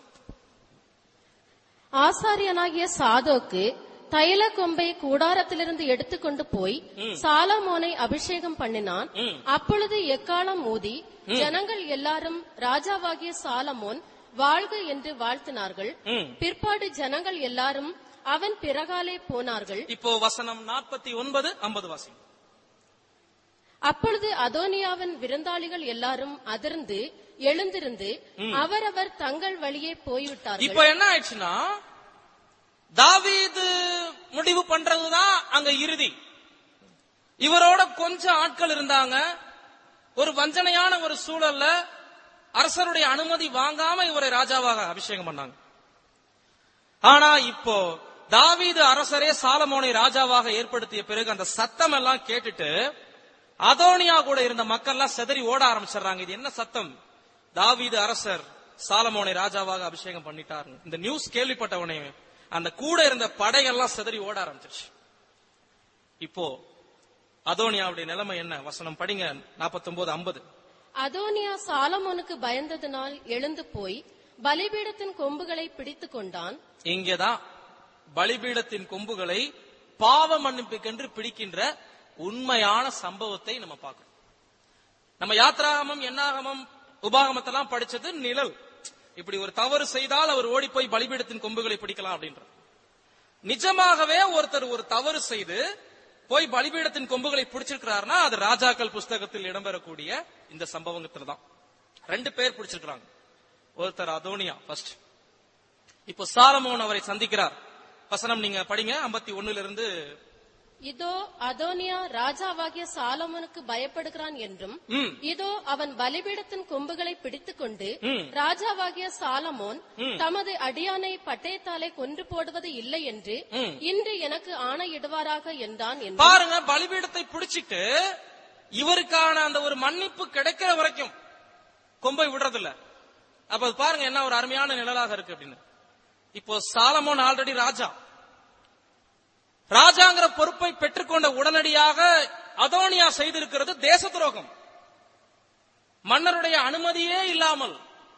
S3: ஆசாரியனாகிய சாதோக்கு தைல கொம்பை கூடாரத்திலிருந்து எடுத்துக்கொண்டு போய் சாலமோனை அபிஷேகம் பண்ணினான் அப்பொழுது எக்காலம் ஊதி ஜனங்கள் எல்லாரும் ராஜாவாகிய சாலமோன் வாழ்க என்று வாழ்த்தினார்கள்
S1: ம்.
S3: பிற்பாடு ஜனங்கள் எல்லாரும் அவன் பிறகாலே போனார்கள்
S1: இப்போ வசனம் நாற்பத்தி ஒன்பது ஐம்பது வாசி
S3: அப்பொழுது அதோனியாவின் விருந்தாளிகள் எல்லாரும் அதிர்ந்து எழுந்திருந்து அவரவர் தங்கள் வழியே போய்விட்டார்கள்
S1: இப்போ என்ன ஆயிடுச்சுன்னா தாவீது முடிவு பண்றதுதான் அங்க இறுதி இவரோட கொஞ்சம் ஆட்கள் இருந்தாங்க ஒரு வஞ்சனையான ஒரு சூழல்ல அரசருடைய அனுமதி வாங்காம இவரை ராஜாவாக அபிஷேகம் பண்ணாங்க ஆனா இப்போ தாவீது அரசரே சாலமோனை ராஜாவாக ஏற்படுத்திய பிறகு அந்த சத்தம் எல்லாம் கேட்டுட்டு அதோனியா கூட இருந்த மக்கள் எல்லாம் செதறி ஓட ஆரம்பிச்சிடுறாங்க இது என்ன சத்தம் தாவீது அரசர் சாலமோனை ராஜாவாக அபிஷேகம் பண்ணிட்டாரு இந்த நியூஸ் கேள்விப்பட்ட உடனே அந்த கூட இருந்த படையெல்லாம் செதறி ஓட ஆரம்பிச்சிருச்சு இப்போ அதோனியாவுடைய நிலைமை என்ன வசனம் படிங்க 49 ஐம்பது
S3: அதோனியா சாலமோனுக்கு பயந்ததினால் எழுந்து போய் பலிபீடத்தின் கொம்புகளை பிடித்துக் கொண்டான்
S1: இங்கதான் பலிபீடத்தின் கொம்புகளை பாவ மன்னிப்புக்கென்று பிடிக்கின்ற உண்மையான சம்பவத்தை நம்ம பார்க்கிறோம் நம்ம யாத்ராகமம் என்னாகமம் உபாகமத்தெல்லாம் படிச்சது நிழல் இப்படி ஒரு தவறு செய்தால் அவர் ஓடி போய் பலிபீடத்தின் கொம்புகளை பிடிக்கலாம் அப்படின்ற நிஜமாகவே ஒருத்தர் ஒரு தவறு செய்து போய் பலிபீடத்தின் கொம்புகளை பிடிச்சிருக்கிறாருன்னா அது ராஜாக்கள் புஸ்தகத்தில் இடம்பெறக்கூடிய இந்த சம்பவத்துல தான் ரெண்டு பேர் பிடிச்சிருக்கிறாங்க ஒருத்தர் அதோனியா ஃபர்ஸ்ட் இப்போ சாலமோன் அவரை சந்திக்கிறார் வசனம் நீங்க படிங்க 51 ஒண்ணுல இருந்து
S3: இதோ அதோனியா ராஜாவாகிய சாலமோனுக்கு பயப்படுகிறான் என்றும்
S1: ம்,
S3: இதோ அவன் பலிபீடத்தின் கொம்புகளை பிடித்துக்கொண்டு
S1: ம்.
S3: ராஜாவாகிய சாலமோன் தமது அடியானை பட்டயத்தாலே கொன்று போடுவது இல்லை என்று இன்று எனக்கு ஆணையிடுவாராக என்றான் என்று
S1: பாருங்க பலிபீடத்தை பிடிச்சிட்டு இவருக்கான அந்த ஒரு மன்னிப்பு கிடைக்கிற வரைக்கும் கொம்பை விடுறதில்ல அப்ப அது பாருங்க என்ன ஒரு அருமையான நிழலாக இருக்கு அப்படின்னு இப்போ சாலமோன் ஆல்ரெடி ராஜா ராஜாங்கிற பொறுப்பை பெற்றுக்கொண்ட உடனடியாக அதோனியா செய்திருக்கிறது தேச துரோகம் மன்னருடைய அனுமதியே இல்லாமல்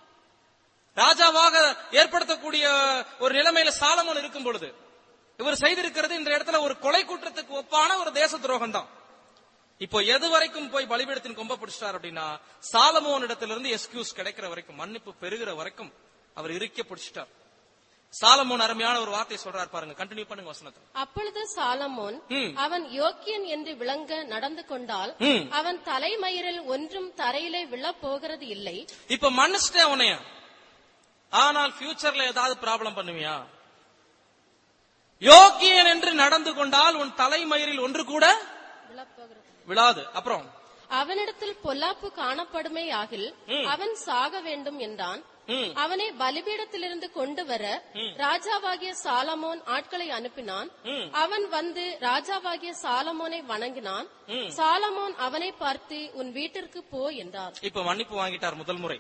S1: ராஜாவாக ஏற்படுத்தக்கூடிய ஒரு நிலைமையில சாலமோன் இருக்கும் பொழுது இவர் செய்திருக்கிறது இந்த இடத்துல ஒரு கொலை குற்றத்துக்கு ஒப்பான ஒரு தேச துரோகம் தான் இப்போ எது வரைக்கும் போய் பலிபீடத்தின் கொம்ப பிடிச்சிட்டார் அப்படின்னா சாலமோன் இடத்திலிருந்து எஸ்கியூஸ் கிடைக்கிற வரைக்கும் மன்னிப்பு பெறுகிற வரைக்கும் அவர் இறுக்க பிடிச்சிட்டார் சாலமோன் அருமையான ஒரு வார்த்தை சொல்றார் பாருங்க கண்டினியூ பண்ணுங்க வசனத்தை
S3: அப்பொழுது சாலமோன்
S1: ம்.
S3: அவன் யோக்கியன் என்று விளங்க நடந்து கொண்டால்
S1: ம்.
S3: அவன் தலைமயிரில் ஒன்றும் தரையிலே விழப் போகிறது இல்லை
S1: இப்ப மன்னிச்சிட்டேன் உன்னைய ஆனால் ஃபியூச்சர்ல ஏதாவது ப்ராப்ளம் பண்ணுவியா யோக்கியன் என்று நடந்து கொண்டால் உன் தலைமயிரில் ஒன்று கூட
S3: விழப்போகிறது
S1: விழாது அப்புறம்
S3: அவனிடத்தில் பொல்லாப்பு காணப்படுமே ஆகில் அவன் சாக வேண்டும் என்றான்
S1: ம்.
S3: அவனை பலிபீடத்திலிருந்து கொண்டு வர ராஜாவாகிய சாலமோன் ஆட்களை அனுப்பினான் அவன் வந்து ராஜாவாகிய சாலமோனை வணங்கினான் சாலமோன் அவனை பார்த்து உன் வீட்டிற்கு போ என்றார்
S1: இப்ப மன்னிப்பு வாங்கிட்டார் முதல் முறை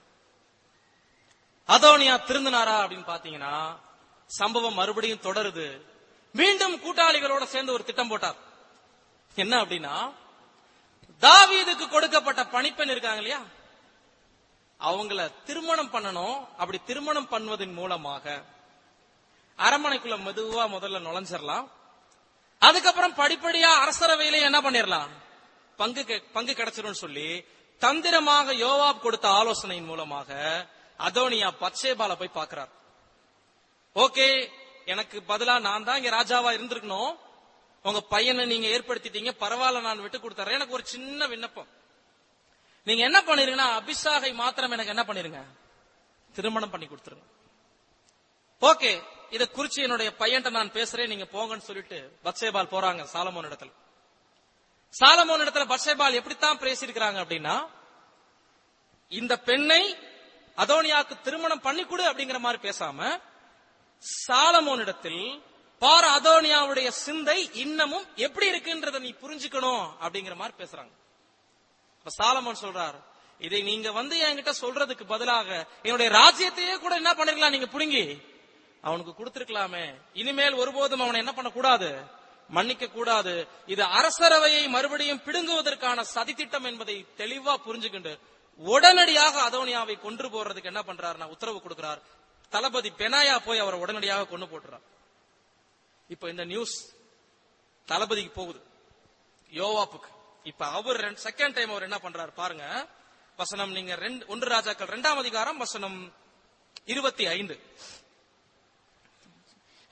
S1: அதோனியா திருந்தினாரா அப்படின்னு பாத்தீங்கன்னா சம்பவம் மறுபடியும் தொடருது மீண்டும் கூட்டாளிகளோட சேர்ந்து ஒரு திட்டம் போட்டார் என்ன அப்படின்னா தாவீதுக்கு கொடுக்கப்பட்ட பணிப்பெண் இருக்காங்க இல்லையா அவங்கள திருமணம் பண்ணணும் அப்படி திருமணம் பண்ணுவதன் மூலமாக அரண்மனைக்குள்ள மெதுவா முதல்ல நுழைஞ்சிடலாம் அதுக்கப்புறம் படிப்படியா அரசரவையிலே என்ன பண்ணிடலாம் பங்கு கெ- பங்கு கிடைச்சிரும்னு சொல்லி தந்திரமாக யோவாப் கொடுத்த ஆலோசனையின் மூலமாக அதோனியா பச்சேபால போய் பார்க்கிறார் ஓகே எனக்கு பதிலா நான் தான் இங்க ராஜாவா இருந்திருக்கணும் உங்க பையனை நீங்க ஏற்படுத்திட்டீங்க பரவாயில்ல நான் விட்டு கொடுத்துறேன் எனக்கு ஒரு சின்ன விண்ணப்பம் நீங்க என்ன பண்ணிருங்கன்னா அபிஷாகை மாத்திரம் எனக்கு என்ன பண்ணிருங்க திருமணம் பண்ணி கொடுத்துருங்க ஓகே இத குறிச்சு என்னுடைய பையன்ட்ட நான் பேசுறேன் நீங்க போங்கன்னு சொல்லிட்டு பத்சேபால் போறாங்க சாலமோன் இடத்துல சாலமோன் இடத்துல பத்சேபால் எப்படித்தான் பேசியிருக்கிறாங்க அப்படின்னா இந்த பெண்ணை அதோனியாக்கு திருமணம் பண்ணி கொடு அப்படிங்கிற மாதிரி பேசாம சாலமோன் இடத்தில் பார் அதோனியாவுடைய சிந்தை இன்னமும் எப்படி இருக்குன்றத நீ புரிஞ்சுக்கணும் அப்படிங்கிற மாதிரி பேசுறாங்க இப்ப சாலமோன் சொல்றார் இதை நீங்க வந்து என்கிட்ட சொல்றதுக்கு பதிலாக என்னுடைய ராஜ்யத்தையே கூட என்ன பண்ணிருக்கலாம் நீங்க புடுங்கி அவனுக்கு கொடுத்திருக்கலாமே இனிமேல் ஒருபோதும் அவனை என்ன பண்ணக்கூடாது மன்னிக்க கூடாது இது அரசரவையை மறுபடியும் பிடுங்குவதற்கான சதித்திட்டம் என்பதை தெளிவா புரிஞ்சுக்கிண்டு உடனடியாக அதோனியாவை கொன்று போடுறதுக்கு என்ன பண்றாருன்னா உத்தரவு கொடுக்கிறார் தளபதி பெனாயா போய் அவரை உடனடியாக கொண்டு போட்டுறார் இப்ப இந்த நியூஸ் தளபதிக்கு போகுது யோவாப்புக்கு இப்ப அவர் செகண்ட் டைம் அவர் என்ன பண்றாரு பாருங்க வசனம் நீங்க ரெண்டு ஒன்று ராஜாக்கள் இரண்டாம் அதிகாரம் வசனம் இருபத்தி ஐந்து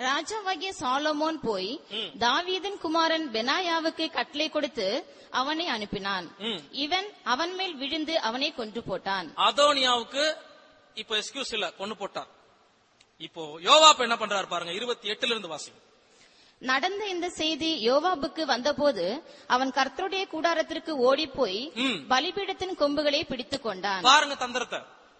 S2: ராஜாவாகிய சாலமோன் போய் தாவீதின் குமாரன் பெனாயாவுக்கு கட்டளை கொடுத்து அவனை அனுப்பினான்
S1: ம்.
S2: இவன் அவன் மேல் விழுந்து அவனை கொன்று போட்டான்
S1: அதோனியாவுக்கு இப்போ எக்ஸ்கியூஸ் இல்ல கொண்டு போட்டார் இப்போ யோவாப் என்ன பண்றாரு பாருங்க இருபத்தி எட்டுல இருந்து வாசி
S2: நடந்த இந்த செய்தி யோவாபுக்கு வந்தபோது அவன் கர்த்தருடைய கூடாரத்திற்கு ஓடிப்போய்
S1: ம்.
S2: பலிபீடத்தின் கொம்புகளை பிடித்துக் கொண்டான்
S1: பாருங்க தந்திரத்தை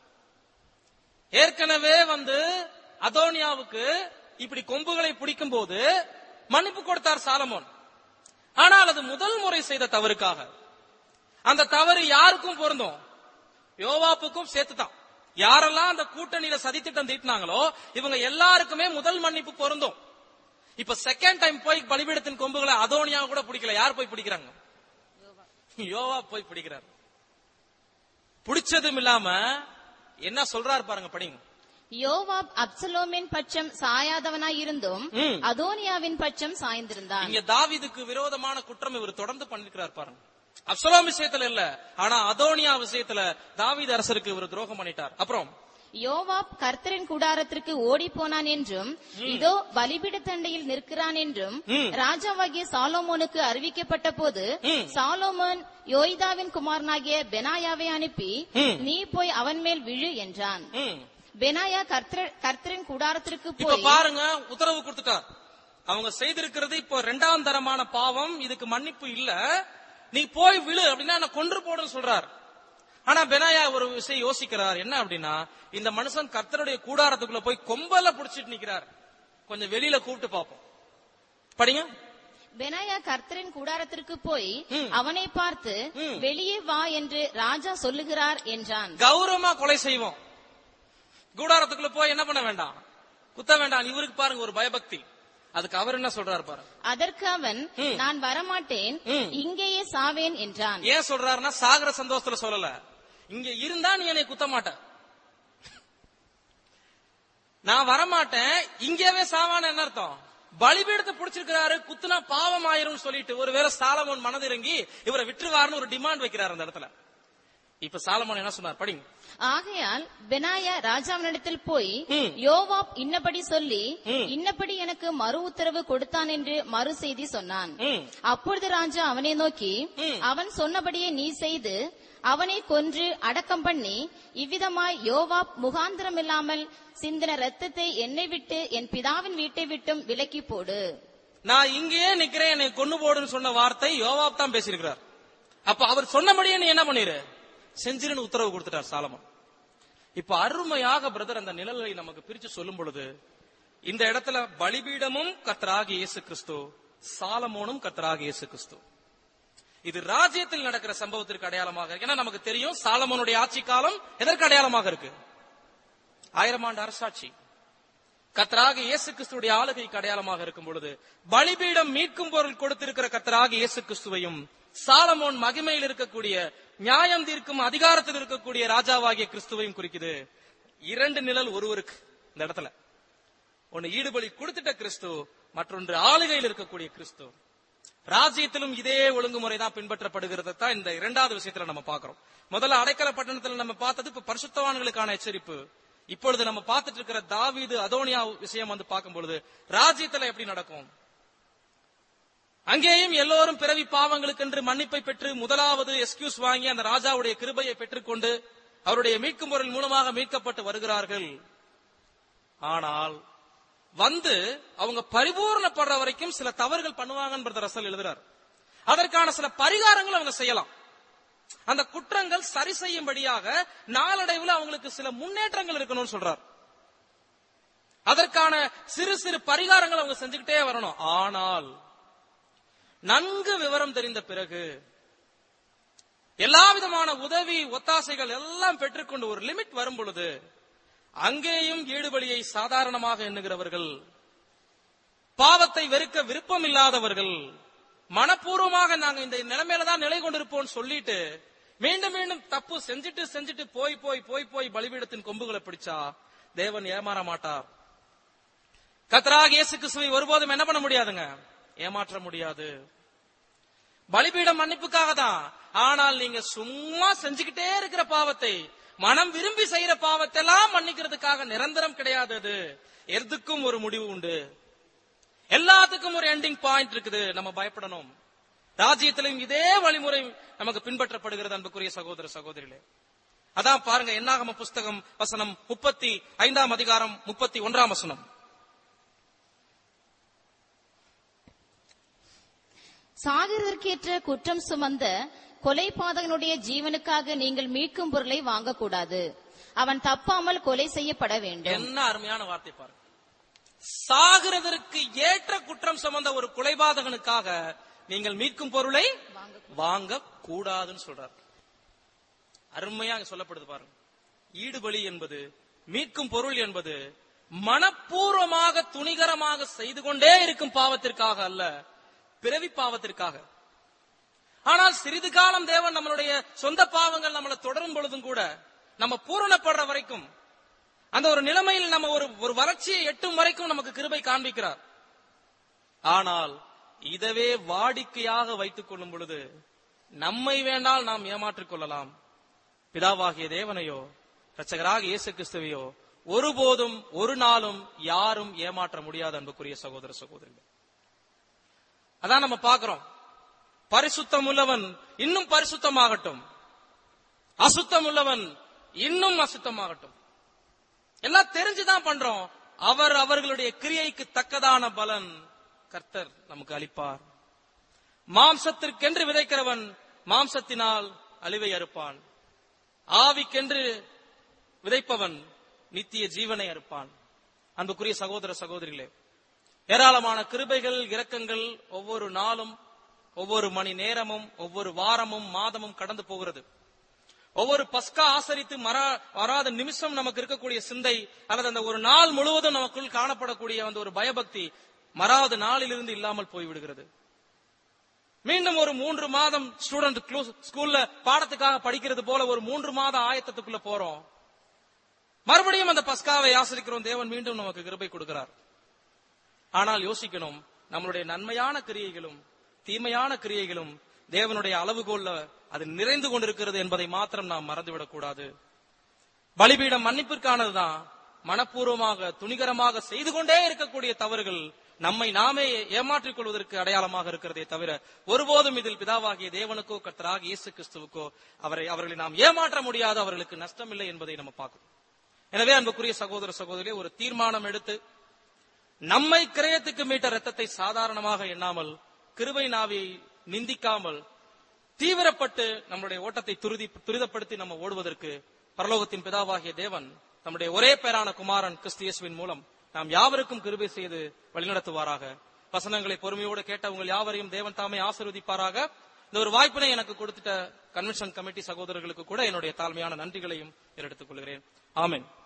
S1: ஏற்கனவே வந்து அதோனியாவுக்கு இப்படி கொம்புகளை பிடிக்கும் போது மன்னிப்பு கொடுத்தார் சாலமோன் ஆனால் அது முதல் முறை செய்த தவறுக்காக அந்த தவறு யாருக்கும் பொருந்தும் யோவாப்புக்கும் சேர்த்துதான் யாரெல்லாம் அந்த கூட்டணியில சதித்திட்டம் தீட்டினாங்களோ இவங்க எல்லாருக்குமே முதல் மன்னிப்பு பொருந்தும் இப்ப செகண்ட் டைம் போய் பலிபீடத்தின் கொம்புகளை அதோனியா கூட பிடிக்கல யார் போய் பிடிக்கிறாங்க யோவா போய் பிடிக்கிறார் பிடிச்சதும் இல்லாம என்ன சொல்றாரு பாருங்க படிங்க
S2: யோவாப் அப்சலோமின் பட்சம் சாயாதவனாய் இருந்தும்
S1: ம்.
S2: அதோனியாவின் பட்சம் சாய்ந்திருந்தான்
S1: இங்க தாவீதுக்கு விரோதமான குற்றம் இவர் தொடர்ந்து பண்ணிருக்கிறார் பாருங்க அப்சலோம் விஷயத்துல இல்ல ஆனா அதோனியா விஷயத்துல தாவீது அரசருக்கு இவர் துரோகம் பண்ணிட்டார் அப்புறம்
S2: யோவாப் கர்த்தரின் கூடாரத்திற்கு ஓடி போனான் என்றும் இதோ பலிபீடத்தண்டையில் நிற்கிறான் என்றும்
S1: ம்.
S2: ராஜாவாகிய சாலோமோனுக்கு அறிவிக்கப்பட்ட போது
S1: ம்.
S2: சாலோமோன் யோய்தாவின் குமாரனாகிய பெனாயாவை அனுப்பி
S1: ம்.
S2: நீ போய் அவன் மேல் விழு என்றான்
S1: ம்.
S2: பெனாயா கர்த்தர்- கர்த்தரின் கூடாரத்திற்கு
S1: இப்ப
S2: போய்
S1: பாருங்க உத்தரவு கொடுத்துட்டார் அவங்க செய்திருக்கிறது இப்போ இரண்டாம் தரமான பாவம் இதுக்கு மன்னிப்பு இல்ல நீ போய் விழு அப்படின்னா நான் கொன்று போடுன்னு சொல்றார் ஆனா பெனாயா ஒரு விஷயம் யோசிக்கிறார் என்ன அப்படின்னா இந்த மனுஷன் கர்த்தருடைய கூடாரத்துக்குள்ள போய் கொம்பல புடிச்சிட்டு நிக்கிறார் கொஞ்சம் வெளியில கூப்பிட்டு பார்ப்போம் படிங்க
S2: பெனாயா கர்த்தரின் கூடாரத்திற்கு போய்
S1: ம்.
S2: அவனை பார்த்து
S1: ம்.
S2: வெளியே வா என்று ராஜா சொல்லுகிறார் என்றான்
S1: கௌரவமா கொலை செய்வோம் கூடாரத்துக்குள்ள போய் என்ன பண்ண வேண்டாம் குத்த வேண்டாம் இவருக்கு பாருங்க ஒரு பயபக்தி அதுக்கு அவர் என்ன சொல்றாரு பாருங்க
S2: அதற்கு அவன்
S1: ம்.
S2: நான் வரமாட்டேன்
S1: ம்.
S2: இங்கேயே சாவேன் என்றான்
S1: ஏன் சொல்றாருன்னா சாகர சந்தோஷத்துல சொல்லல இங்க இருந்தா நீ என்னை குத்த மாட்ட நான் வரமாட்டேன் இங்கேவே சாவான என்ன அர்த்தம் பலிபீடத்தை புடிச்சிருக்கிறாரு குத்துனா பாவம் ஆயிரும் சொல்லிட்டு ஒருவேளை சாலமோன் மனதிறங்கி இவரை விட்டுருவாருன்னு ஒரு டிமாண்ட் வைக்கிறாரு அந்த இடத்துல இப்ப சாலமோன் என்ன சொன்னார் படிங்க
S2: ஆகையால் பெனாயா ராஜாவினிடத்தில் போய்
S1: ம்.
S2: யோவாப் இன்னபடி சொல்லி
S1: ம்.
S2: இன்னபடி எனக்கு மறு உத்தரவு கொடுத்தான் என்று மறு செய்தி சொன்னான்
S1: ம்.
S2: அப்பொழுது ராஜா அவனை நோக்கி
S1: ம்.
S2: அவன் சொன்னபடியே நீ செய்து அவனை கொன்று அடக்கம் பண்ணி இவ்விதமாய் யோவாப் முகாந்திரம் இல்லாமல் சிந்தின ரத்தத்தை என்னை விட்டு என் பிதாவின் வீட்டை விட்டும் விலக்கி போடு
S1: நான் இங்கேயே நிக்கிறேன் என்னை கொன்னு போடுன்னு சொன்ன வார்த்தை யோவாப் தான் பேசியிருக்கிறார் அப்ப அவர் சொன்னபடியே நீ என்ன பண்ணிரு செஞ்சிருன்னு உத்தரவு கொடுத்துட்டார் சாலமன் இப்ப அருமையாக பிரதர் அந்த நிழலை நமக்கு பிரிச்சு சொல்லும் பொழுது இந்த இடத்துல பலிபீடமும் கர்த்தராகிய இயேசு கிறிஸ்து சாலமோனும் கர்த்தராகிய இயேசு கிறிஸ்து இது ராஜ்யத்தில் நடக்கிற சம்பவத்திற்கு அடையாளமாக இருக்கு ஏன்னா நமக்கு தெரியும் சாலமோனுடைய ஆட்சி காலம் எதற்கு அடையாளமாக இருக்கு ஆயிரம் ஆண்டு அரசாட்சி கத்தராக இயேசு கிறிஸ்துடைய ஆளுகைக்கு அடையாளமாக இருக்கும் பொழுது பலிபீடம் மீட்கும் பொருள் கொடுத்திருக்கிற கத்தராக இயேசு கிறிஸ்துவையும் சாலமோன் மகிமையில் இருக்கக்கூடிய நியாயம் தீர்க்கும் அதிகாரத்தில் இருக்கக்கூடிய ராஜாவாகிய கிறிஸ்துவையும் குறிக்குது இரண்டு நிழல் ஒருவருக்கு இந்த இடத்துல ஒன்னு ஈடுபலி கொடுத்துட்ட கிறிஸ்து மற்றொன்று ஆளுகையில் இருக்கக்கூடிய கிறிஸ்து ராஜ்யத்திலும் இதே ஒழுங்குமுறை தான் பின்பற்றப்படுகிறது தான் இந்த இரண்டாவது விஷயத்துல நம்ம பார்க்கிறோம் முதல்ல அடைக்கல பட்டணத்துல நம்ம பார்த்தது இப்ப பரிசுத்தவான்களுக்கான எச்சரிப்பு இப்பொழுது நம்ம பார்த்துட்டு இருக்கிற தாவீது அதோனியா விஷயம் வந்து பார்க்கும் பொழுது ராஜ்யத்துல எப்படி நடக்கும் அங்கேயும் எல்லோரும் பிறவி பாவங்களுக்கென்று மன்னிப்பை பெற்று முதலாவது எஸ்கியூஸ் வாங்கி அந்த ராஜாவுடைய கிருபையை பெற்றுக்கொண்டு அவருடைய மீட்கும் பொருள் மூலமாக மீட்கப்பட்டு வருகிறார்கள் ஆனால் வந்து அவங்க பரிபூர்ணப்படுற வரைக்கும் சில தவறுகள் பண்ணுவாங்கன்னு பிரதர் ரசல் எழுதுறார் அதற்கான சில பரிகாரங்கள் அவங்க செய்யலாம் அந்த குற்றங்கள் சரி செய்யும்படியாக நாளடைவில் அவங்களுக்கு சில முன்னேற்றங்கள் இருக்கணும்னு சொல்றார் அதற்கான சிறு சிறு பரிகாரங்கள் அவங்க செஞ்சுக்கிட்டே வரணும் ஆனால் நன்கு விவரம் தெரிந்த பிறகு எல்லா விதமான உதவி ஒத்தாசைகள் எல்லாம் பெற்றுக்கொண்டு ஒரு லிமிட் வரும் பொழுது அங்கேயும் ஈடுபலியை சாதாரணமாக எண்ணுகிறவர்கள் பாவத்தை வெறுக்க விருப்பம் இல்லாதவர்கள் மனப்பூர்வமாக நாங்க இந்த நிலைமையில தான் நிலை கொண்டிருப்போம் சொல்லிட்டு மீண்டும் மீண்டும் தப்பு செஞ்சுட்டு செஞ்சுட்டு போய் போய் போய் போய் பலிபீடத்தின் கொம்புகளை பிடிச்சா தேவன் ஏமாற மாட்டார் கத்தராக இயேசு கிறிஸ்துவை ஒருபோதும் என்ன பண்ண முடியாதுங்க ஏமாற்ற முடியாது பலிபீடம் மன்னிப்புக்காக தான் ஆனால் நீங்க சும்மா செஞ்சுக்கிட்டே இருக்கிற பாவத்தை மனம் விரும்பி செய்யற பாவத்தெல்லாம் மன்னிக்கிறதுக்காக நிரந்தரம் கிடையாது அது எதுக்கும் ஒரு முடிவு உண்டு எல்லாத்துக்கும் ஒரு எண்டிங் பாயிண்ட் இருக்குது நம்ம பயப்படணும் ராஜ்யத்திலும் இதே வழிமுறை நமக்கு பின்பற்றப்படுகிறது அன்புக்குரிய சகோதர சகோதரிகளே அதான் பாருங்க என்னாகம புஸ்தகம் வசனம் முப்பத்தி ஐந்தாம் அதிகாரம் முப்பத்தி ஒன்றாம் வசனம்
S2: சாகிறதற்கேற்ற குற்றம் சுமந்த கொலைபாதகனுடைய ஜீவனுக்காக நீங்கள் மீட்கும் பொருளை வாங்கக்கூடாது அவன் தப்பாமல் கொலை செய்யப்பட வேண்டும்
S1: என்ன அருமையான வார்த்தை பாருங்க சாகிறதற்கு ஏற்ற குற்றம் சுமந்த ஒரு கொலைபாதகனுக்காக நீங்கள் மீட்கும் பொருளை வாங்க கூடாதுன்னு சொல்றார் அருமையா அங்க சொல்லப்படுது பாருங்க ஈடுபலி என்பது மீட்கும் பொருள் என்பது மனப்பூர்வமாக துணிகரமாக செய்து கொண்டே இருக்கும் பாவத்திற்காக அல்ல பிறவி பாவத்திற்காக ஆனால் சிறிது காலம் தேவன் நம்மளுடைய சொந்த பாவங்கள் நம்மளை தொடரும் பொழுதும் கூட நம்ம பூரணப்படுற வரைக்கும் அந்த ஒரு நிலைமையில் நம்ம ஒரு ஒரு வறட்சியை எட்டும் வரைக்கும் நமக்கு கிருபை காண்பிக்கிறார் ஆனால் இதவே வாடிக்கையாக வைத்துக் கொள்ளும் பொழுது நம்மை வேண்டால் நாம் ஏமாற்றிக் கொள்ளலாம் பிதாவாகிய தேவனையோ இரட்சகராக இயேசு கிறிஸ்துவையோ ஒருபோதும் ஒரு நாளும் யாரும் ஏமாற்ற முடியாத அன்புக்குரிய சகோதர சகோதரிகள் அதான் நம்ம பார்க்கிறோம் பரிசுத்தம் உள்ளவன் இன்னும் பரிசுத்தமாகட்டும் அசுத்தம் உள்ளவன் இன்னும் அசுத்தமாகட்டும் எல்லாம் தெரிஞ்சுதான் பண்றோம் அவர் அவர்களுடைய கிரியைக்கு தக்கதான பலன் கர்த்தர் நமக்கு அளிப்பார் மாம்சத்திற்கென்று விதைக்கிறவன் மாம்சத்தினால் அழிவை அறுப்பான் ஆவிக்கென்று விதைப்பவன் நித்திய ஜீவனை அறுப்பான் அன்புக்குரிய சகோதர சகோதரிகளே ஏராளமான கிருபைகள் இரக்கங்கள் ஒவ்வொரு நாளும் ஒவ்வொரு மணி நேரமும் ஒவ்வொரு வாரமும் மாதமும் கடந்து போகிறது ஒவ்வொரு பஸ்கா ஆசரித்து மரா- வராத நிமிஷம் நமக்கு இருக்கக்கூடிய சிந்தை அல்லது அந்த ஒரு நாள் முழுவதும் நமக்குள் காணப்படக்கூடிய அந்த ஒரு பயபக்தி மறாவது நாளிலிருந்து இல்லாமல் போய்விடுகிறது மீண்டும் ஒரு மூன்று மாதம் ஸ்டூடெண்ட் ஸ்கூல்ல பாடத்துக்காக படிக்கிறது போல ஒரு மூன்று மாத ஆயத்தத்துக்குள்ள போறோம் மறுபடியும் அந்த பஸ்காவை ஆசரிக்கிறோம் தேவன் மீண்டும் நமக்கு கிருபை கொடுக்கிறார் ஆனால் யோசிக்கணும் நம்மளுடைய நன்மையான கிரியைகளும் தீமையான கிரியைகளும் தேவனுடைய அளவுகோல்ல அது நிறைந்து கொண்டிருக்கிறது என்பதை மாத்திரம் நாம் மறந்துவிடக் கூடாது பலிபீடம் மன்னிப்பிற்கானதுதான் மனப்பூர்வமாக துணிகரமாக செய்து கொண்டே இருக்கக்கூடிய தவறுகள் நம்மை நாமே ஏமாற்றிக் கொள்வதற்கு அடையாளமாக இருக்கிறதே தவிர ஒருபோதும் இதில் பிதாவாகிய தேவனுக்கோ கர்த்தராக இயேசு கிறிஸ்துவுக்கோ அவரை அவர்களை நாம் ஏமாற்ற முடியாது அவர்களுக்கு நஷ்டமில்லை என்பதை நம்ம பார்க்கிறோம் எனவே அன்புக்குரிய சகோதர சகோதரி ஒரு தீர்மானம் எடுத்து நம்மை கிரயத்துக்கு மீட்ட ரத்தத்தை சாதாரணமாக எண்ணாமல் கிருபை நாவியை நிந்திக்காமல் தீவிரப்பட்டு நம்முடைய ஓட்டத்தை துரிதி துரிதப்படுத்தி நம்ம ஓடுவதற்கு பரலோகத்தின் பிதாவாகிய தேவன் நம்முடைய ஒரே பேரான குமாரன் கிறிஸ்து இயேசுவின் மூலம் நாம் யாவருக்கும் கிருபை செய்து வழிநடத்துவாராக வசனங்களை பொறுமையோடு கேட்ட உங்கள் யாவரையும் தேவன் தாமே ஆசீர்வதிப்பாராக இந்த ஒரு வாய்ப்பினை எனக்கு கொடுத்துட்ட கன்வென்ஷன் கமிட்டி சகோதரர்களுக்கு கூட என்னுடைய தாழ்மையான நன்றிகளையும் எடுத்துக் கொள்கிறேன் ஆமென்